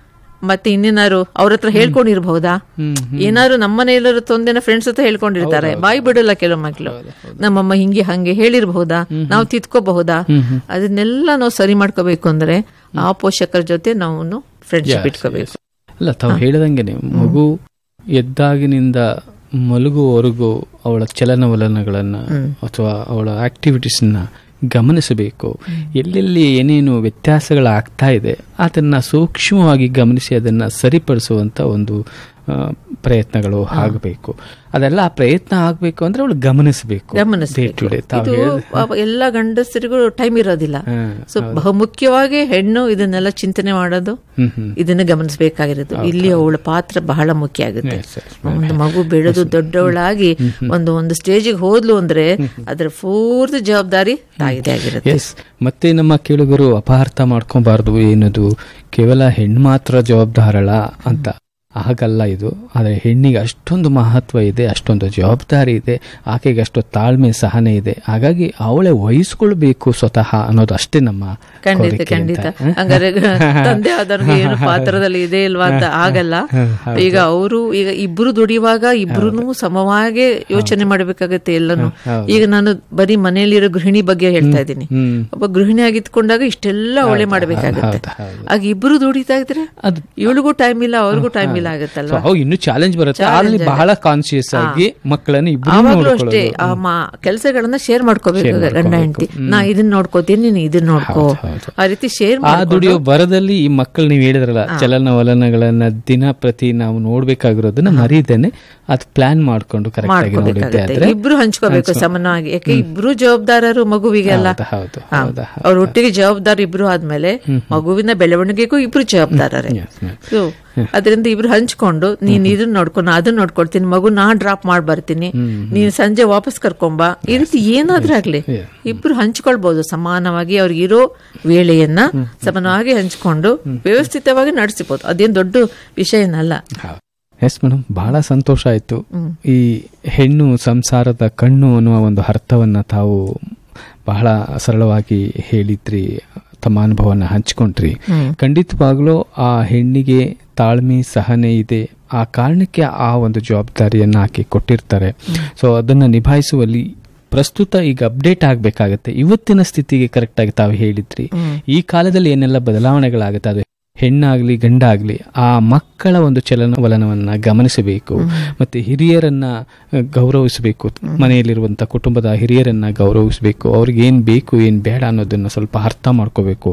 ಮತ್ತೆ ಇನ್ನೇನಾರು ಅವ್ರ ಹತ್ರ ಹೇಳ್ಕೊಂಡಿರ್ಬಹುದಾ ಏನಾದ್ರು ನಮ್ಮನೆ ಎಲ್ಲರೂ ತೊಂದೆನ ಫ್ರೆಂಡ್ಸ್ ಹತ್ರ ಹೇಳ್ಕೊಂಡಿರ್ತಾರೆ ಬಾಯಿ ಬಿಡಲ್ಲ ಕೆಲವು ಮಕ್ಳು ನಮ್ಮಮ್ಮ ಹಿಂಗೆ ಹಂಗೆ ಹೇಳಿರ್ಬಹುದಾ ನಾವು ತಿದ್ಕೋಬಹುದಾ ಅದನ್ನೆಲ್ಲ ನಾವು ಸರಿ ಮಾಡ್ಕೋಬೇಕು ಅಂದ್ರೆ ಆ ಪೋಷಕರ ಜೊತೆ ನಾವು ಫ್ರೆಂಡ್ಶಿಪ್ ಇಟ್ಕೋಬೇಕು ಅಲ್ಲ ತಾವು ಹೇಳಿದಂಗೆನೆ ಮಗು ಎದ್ದಾಗಿನಿಂದ ಮಲಗುವವರೆಗೂ ಅವಳ ಚಲನವಲನಗಳನ್ನ ಅಥವಾ ಅವಳ ಆಕ್ಟಿವಿಟೀಸ್ನ ಗಮನಿಸಬೇಕು ಎಲ್ಲೆಲ್ಲಿ ಏನೇನು ವ್ಯತ್ಯಾಸಗಳಾಗ್ತಾ ಇದೆ ಅದನ್ನ ಸೂಕ್ಷ್ಮವಾಗಿ ಗಮನಿಸಿ ಅದನ್ನ ಸರಿಪಡಿಸುವಂತ ಒಂದು ಆ, ಪ್ರಯತ್ನಗಳು ಆಗಬೇಕು ಅದೆಲ್ಲ ಆ ಪ್ರಯತ್ನ ಆಗಬೇಕು ಅಂದ್ರೆ ಅವಳು ಗಮನಿಸಬೇಕು ಗಮನಿಸ್ಬೇಕು. Day to day. ತಾವು ಇದು ಹೇಳ್ದ- ಪಾಪ ಎಲ್ಲ ಗಂಡಸರಿಗೂ ಟೈಮ್ ಇರೋದಿಲ್ಲ ಹಾ, ಸೊ ಬಹುಮುಖ್ಯವಾಗಿ ಹೆಣ್ಣು ಇದನ್ನೆಲ್ಲ ಚಿಂತನೆ ಮಾಡೋದು ಹ್ಮ್ ಹ್ಮ್ ಇದನ್ನ ಗಮನಿಸಬೇಕಾಗಿರೋದು ಇಲ್ಲಿ ಅವಳ ಪಾತ್ರ ಬಹಳ ಮುಖ್ಯ ಆಗುತ್ತೆ Yes, yes. ಒಂದು ಮಗು ಬೆಳೆದು ದೊಡ್ಡವಳಾಗಿ ಒಂದು ಒಂದು ಸ್ಟೇಜಿಗೆ ಹೋದ್ಲು ಅಂದ್ರೆ ಅದ್ರ ಪೂರ್ತಿ ಜವಾಬ್ದಾರಿ ತಾಯಿದೇ ಆಗಿರುತ್ತೆ ಎಸ್ ಮತ್ತೆ ನಮ್ಮ ಕೇಳುಗರು ಅಪಾರ್ಥ ಮಾಡ್ಕೊಬಾರ್ದು ಏನದು ಕೇವಲ ಹೆಣ್ಣು ಮಾತ್ರ ಜವಾಬ್ದಾರಳ ಅಂತ ಹಾಗಲ್ಲ ಇದು ಆದರೆ ಹೆಣ್ಣಿಗೆ ಅಷ್ಟೊಂದು ಮಹತ್ವ ಇದೆ ಅಷ್ಟೊಂದು ಜವಾಬ್ದಾರಿ ಇದೆ ಆಕೆಗೆ ಅಷ್ಟು ತಾಳ್ಮೆ ಸಹನೆ ಇದೆ ಹಾಗಾಗಿ ಅವಳೇ ವಹಿಸ್ಕೊಳ್ಬೇಕು ಸ್ವತಃ ಅನ್ನೋದು ಅಷ್ಟೇ ನಮ್ಮ ಖಂಡಿತ ಕೋರಿಕೆ ಅಂತ. ಖಂಡಿತ ಹಂಗಾರೆ ತಂದೆ ಆದವ್ರಿಗೆ ಏನು ಪಾತ್ರದಲ್ಲಿ ಇದೆ ಇಲ್ವಾ ಅಂತ ಆಗಲ್ಲ ಈಗ ಅವರು ಈಗ ಇಬ್ರು ದುಡಿಯುವಾಗ ಇಬ್ರು ಸಮವಾಗಿ ಯೋಚನೆ ಮಾಡ್ಬೇಕಾಗತ್ತೆ ಎಲ್ಲಾನು ಈಗ ನಾನು ಬರೀ ಮನೆಯಲ್ಲಿರೋ ಗೃಹಿಣಿ ಬಗ್ಗೆ ಹೇಳ್ತಾ ಇದ್ದೀನಿ ಹ್ಮ್ ಒಬ್ಬ ಗೃಹಿಣಿ ಆಗಿದ್ಕೊಂಡಾಗ ಇಷ್ಟೆಲ್ಲ ಅವಳೆ ಮಾಡ್ಬೇಕಾಗತ್ತೆ ಹೌದು, ಹೌದು. ಆಗ ಇಬ್ರು ದುಡಿತಾ ಇದ್ರೆ ಅದು ಇವಳಿಗೂ ಟೈಮ್ ಇಲ್ಲ ಅವ್ರಿಗೂ ಟೈಮ್ ಇಲ್ಲ ಆಗತ್ತಲ್ವಾ ಸೊ ಅವಾಗ ಇನ್ನೂ ಚಾಲೆಂಜ್ ಬರುತ್ತೆ ಅಲ್ಲಿ ಬಹಳ ಕಾನ್ಶಿಯಸ್ ಆಗಿ ಮಕ್ಕಳನ್ನು ಇಬ್ರು ಆವಾಗ್ಲೂ ಅಷ್ಟೇ ಆ ಕೆಲಸಗಳನ್ನ ಶೇರ್ ಮಾಡ್ಕೋಬೇಕು ಗಂಡ ಹೆಂಡತಿ ನಾ ಇದನ್ನ ನೋಡ್ಕೋತೀನಿ ನೀನು ಇದನ್ನ ನೋಡ್ಕೋ ಹೌದು. ಆ ರೀತಿ ಶೇರ್ ಆ ದುಡಿಯೋ ಬರದಲ್ಲಿ ಈ ಮಕ್ಕಳು ನೀವು ಹೇಳಿದ್ರಲ್ಲ ಚಲನವಲನಗಳನ್ನ ದಿನ ಪ್ರತಿ ನಾವು ನೋಡ್ಬೇಕಾಗಿರೋದನ್ನ ಮರೀದೇನೆ ಅದು ಪ್ಲಾನ್ ಮಾಡ್ಕೊಂಡು ಕರೆಕ್ಟ್ ಆಗಿ ನೋಡಿದ್ದೆ ಮಾಡ್ಕೋಬೇಕಾಗತ್ತೆ ಆದ್ರೆ ಇಬ್ರು ಹಂಚ್ಕೋಬೇಕು ಸಮಾನವಾಗಿ ಯಾಕೆ ಇಬ್ರು ಜವಾಬ್ದಾರರು ಮಗುವಿಗೆಲ್ಲ ಹೌದು, ಹೌದು ಹಾ. ಹೌದಾ ಅವ್ರ ಒಟ್ಟಿಗೆ ಜವಾಬ್ದಾರಿ ಇಬ್ರು ಆದ್ಮೇಲೆ ಮಗುವಿನ ಬೆಳವಣಿಗೆಗೂ ಇಬ್ರು ಜವಾಬ್ದಾರರೇ ಸೊ ಅದರಿಂದ ಇಬ್ರು ಹಂಚ್ಕೊಂಡು ನೀನ್ ಇದನ್ನ ನೋಡ್ಕೊಂಡು ಅದನ್ನ ನೋಡ್ಕೊಳ್ತೀನಿ ಮಗು ನಾ ಡ್ರಾಪ್ ಮಾಡಿ ಬರ್ತೀನಿ ನೀನ್ ಸಂಜೆ ವಾಪಸ್ ಕರ್ಕೊಂಬ ಈ ರೀತಿ ಏನಾದ್ರೂ ಆಗ್ಲಿ ಇಬ್ರು ಹಂಚ್ಕೊಳ್ಬಹುದು ಸಮಾನವಾಗಿ ಅವ್ರಿಗೆ ಇರೋ ವೇಳೆಯನ್ನ ಸಮಾನವಾಗಿ ಹಂಚ್ಕೊಂಡು ವ್ಯವಸ್ಥಿತವಾಗಿ ನಡೆಸಬಹುದು ಅದೇನ್ ದೊಡ್ಡ ವಿಷಯ ಏನಲ್ಲ ಎಸ್ ಮೇಡಮ್ ಬಹಳ ಸಂತೋಷ ಆಯ್ತು ಈ ಹೆಣ್ಣು ಸಂಸಾರದ ಕಣ್ಣು ಅನ್ನುವ ಒಂದು ಅರ್ಥವನ್ನ ತಾವು ಬಹಳ ಸರಳವಾಗಿ ಹೇಳಿದ್ರಿ ತಮ್ಮ ಅನುಭವನ ಹಂಚ್ಕೊಂಡ್ರಿ ಖಂಡಿತವಾಗ್ಲೂ ಆ ಹೆಣ್ಣಿಗೆ ತಾಳ್ಮೆ ಸಹನೆ ಇದೆ ಆ ಕಾರಣಕ್ಕೆ ಆ ಒಂದು ಜವಾಬ್ದಾರಿಯನ್ನ ಆಕೆ ಕೊಟ್ಟಿರ್ತಾರೆ ಸೊ ಅದನ್ನ ನಿಭಾಯಿಸುವಲ್ಲಿ ಪ್ರಸ್ತುತ ಈಗ ಅಪ್ಡೇಟ್ ಆಗಬೇಕಾಗತ್ತೆ ಇವತ್ತಿನ ಸ್ಥಿತಿಗೆ ಕರೆಕ್ಟ್ ಆಗಿ ತಾವು ಹೇಳಿದ್ರಿ ಈ ಕಾಲದಲ್ಲಿ ಏನೆಲ್ಲ ಬದಲಾವಣೆಗಳಾಗುತ್ತೆ ಅದು ಹೆಣ್ಣಾಗ್ಲಿ ಗಂಡಾಗ್ಲಿ ಆ ಮಕ್ಕಳ ಒಂದು ಚಲನವಲನವನ್ನ ಗಮನಿಸಬೇಕು ಮತ್ತೆ ಹಿರಿಯರನ್ನ ಅಹ್, ಗೌರವಿಸಬೇಕು ಮನೆಯಲ್ಲಿರುವಂತ ಕುಟುಂಬದ ಹಿರಿಯರನ್ನ ಗೌರವಿಸಬೇಕು ಅವ್ರಿಗೆ ಏನ್ ಬೇಕು ಏನ್ ಬೇಡ ಅನ್ನೋದನ್ನ ಸ್ವಲ್ಪ ಅರ್ಥ ಮಾಡ್ಕೋಬೇಕು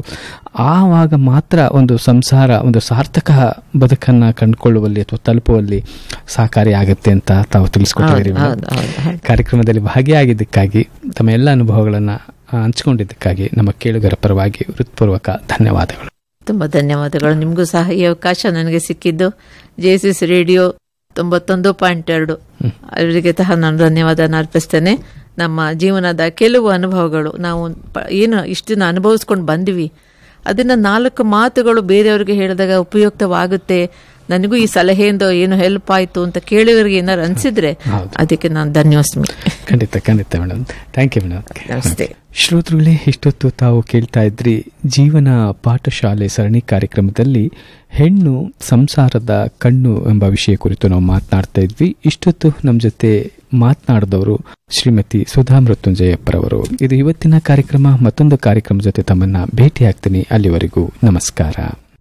ಆವಾಗ ಮಾತ್ರ ಒಂದು ಸಂಸಾರ ಒಂದು ಸಾರ್ಥಕ ಬದುಕನ್ನ ಕಂಡುಕೊಳ್ಳುವಲ್ಲಿ ಅಥವಾ ತಲುಪುವಲ್ಲಿ ಸಹಕಾರಿ ಆಗುತ್ತೆ ಅಂತ ತಾವು ತಿಳಿಸ್ಕೊಟ್ಟಿದ್ದೀರಿ ಮೇಡಮ್. ಹೌದು, ಹೌದು, ಹೌದು. ಕಾರ್ಯಕ್ರಮದಲ್ಲಿ ಭಾಗಿಯಾಗಿದ್ದಕ್ಕಾಗಿ ತಮ್ಮ ಎಲ್ಲ ಅನುಭವಗಳನ್ನ ಆ, ಹಂಚಿಕೊಂಡಿದ್ದಕ್ಕಾಗಿ ನಮ್ಮ ಕೇಳುಗರ ಪರವಾಗಿ ಹೃತ್ಪೂರ್ವಕ ಧನ್ಯವಾದಗಳು ತುಂಬಾ ಧನ್ಯವಾದಗಳು ನಿಮಗೂ ಸಹ ಈ ಅವಕಾಶ ನನಗೆ ಸಿಕ್ಕಿದ್ದು ಜೆಸಿಸ್ ರೇಡಿಯೋ ತೊಂಬತ್ತೊಂದು ಪಾಯಿಂಟ್ ಎರಡು ಅವರಿಗೆ ಸಹ ನಾನು ಧನ್ಯವಾದನ ಅರ್ಪಿಸ್ತೇನೆ ನಮ್ಮ ಜೀವನದ ಕೆಲವು ಅನುಭವಗಳು ನಾವು ಪ- ಏನು ಇಷ್ಟು ದಿನ ಅನುಭವಿಸ್ಕೊಂಡು ಬಂದ್ವಿ ಅದನ್ನ ನಾಲ್ಕು ಮಾತುಗಳು ಬೇರೆಯವರಿಗೆ ಹೇಳಿದಾಗ ಉಪಯುಕ್ತವಾಗುತ್ತೆ ನನಗೂ ಈ ಸಲಹೆಯಿಂದ ಏನು ಹೆಲ್ಪ್ ಆಯ್ತು ಅಂತ ಕೇಳಿದವರಿಗೆ ಏನಾರು ಅನ್ಸಿದ್ರೆ ಅದಕ್ಕೆ ನಾನು ಧನ್ಯೋಸ್ಮಿ ಖಂಡಿತ ಖಂಡಿತ ಮೇಡಮ್ ಥ್ಯಾಂಕ್ ಯು ಮೇಡಮ್ ನಮಸ್ತೆ ಶ್ರೋತೃಗಳೇ ಇಷ್ಟೊತ್ತು ತಾವು ಕೇಳ್ತಾ ಇದ್ರಿ ಜೀವನ ಪಾಠಶಾಲೆ ಸರಣಿ ಕಾರ್ಯಕ್ರಮದಲ್ಲಿ ಹೆಣ್ಣು ಸಂಸಾರದ ಕಣ್ಣು ಎಂಬ ವಿಷಯ ಕುರಿತು ನಾವು ಮಾತನಾಡ್ತಾ ಇದ್ವಿ ಇಷ್ಟೊತ್ತು ನಮ್ಮ ಜೊತೆ ಮಾತನಾಡಿದವರು ಶ್ರೀಮತಿ ಸುಧಾ ಮೃತ್ಯುಂಜಯಪ್ಪರವರು ಇದು ಇವತ್ತಿನ ಕಾರ್ಯಕ್ರಮ ಮತ್ತೊಂದು ಕಾರ್ಯಕ್ರಮ ಜೊತೆ ತಮ್ಮನ್ನ ಭೇಟಿ ಆಗ್ತೀನಿ ಅಲ್ಲಿವರೆಗೂ ನಮಸ್ಕಾರ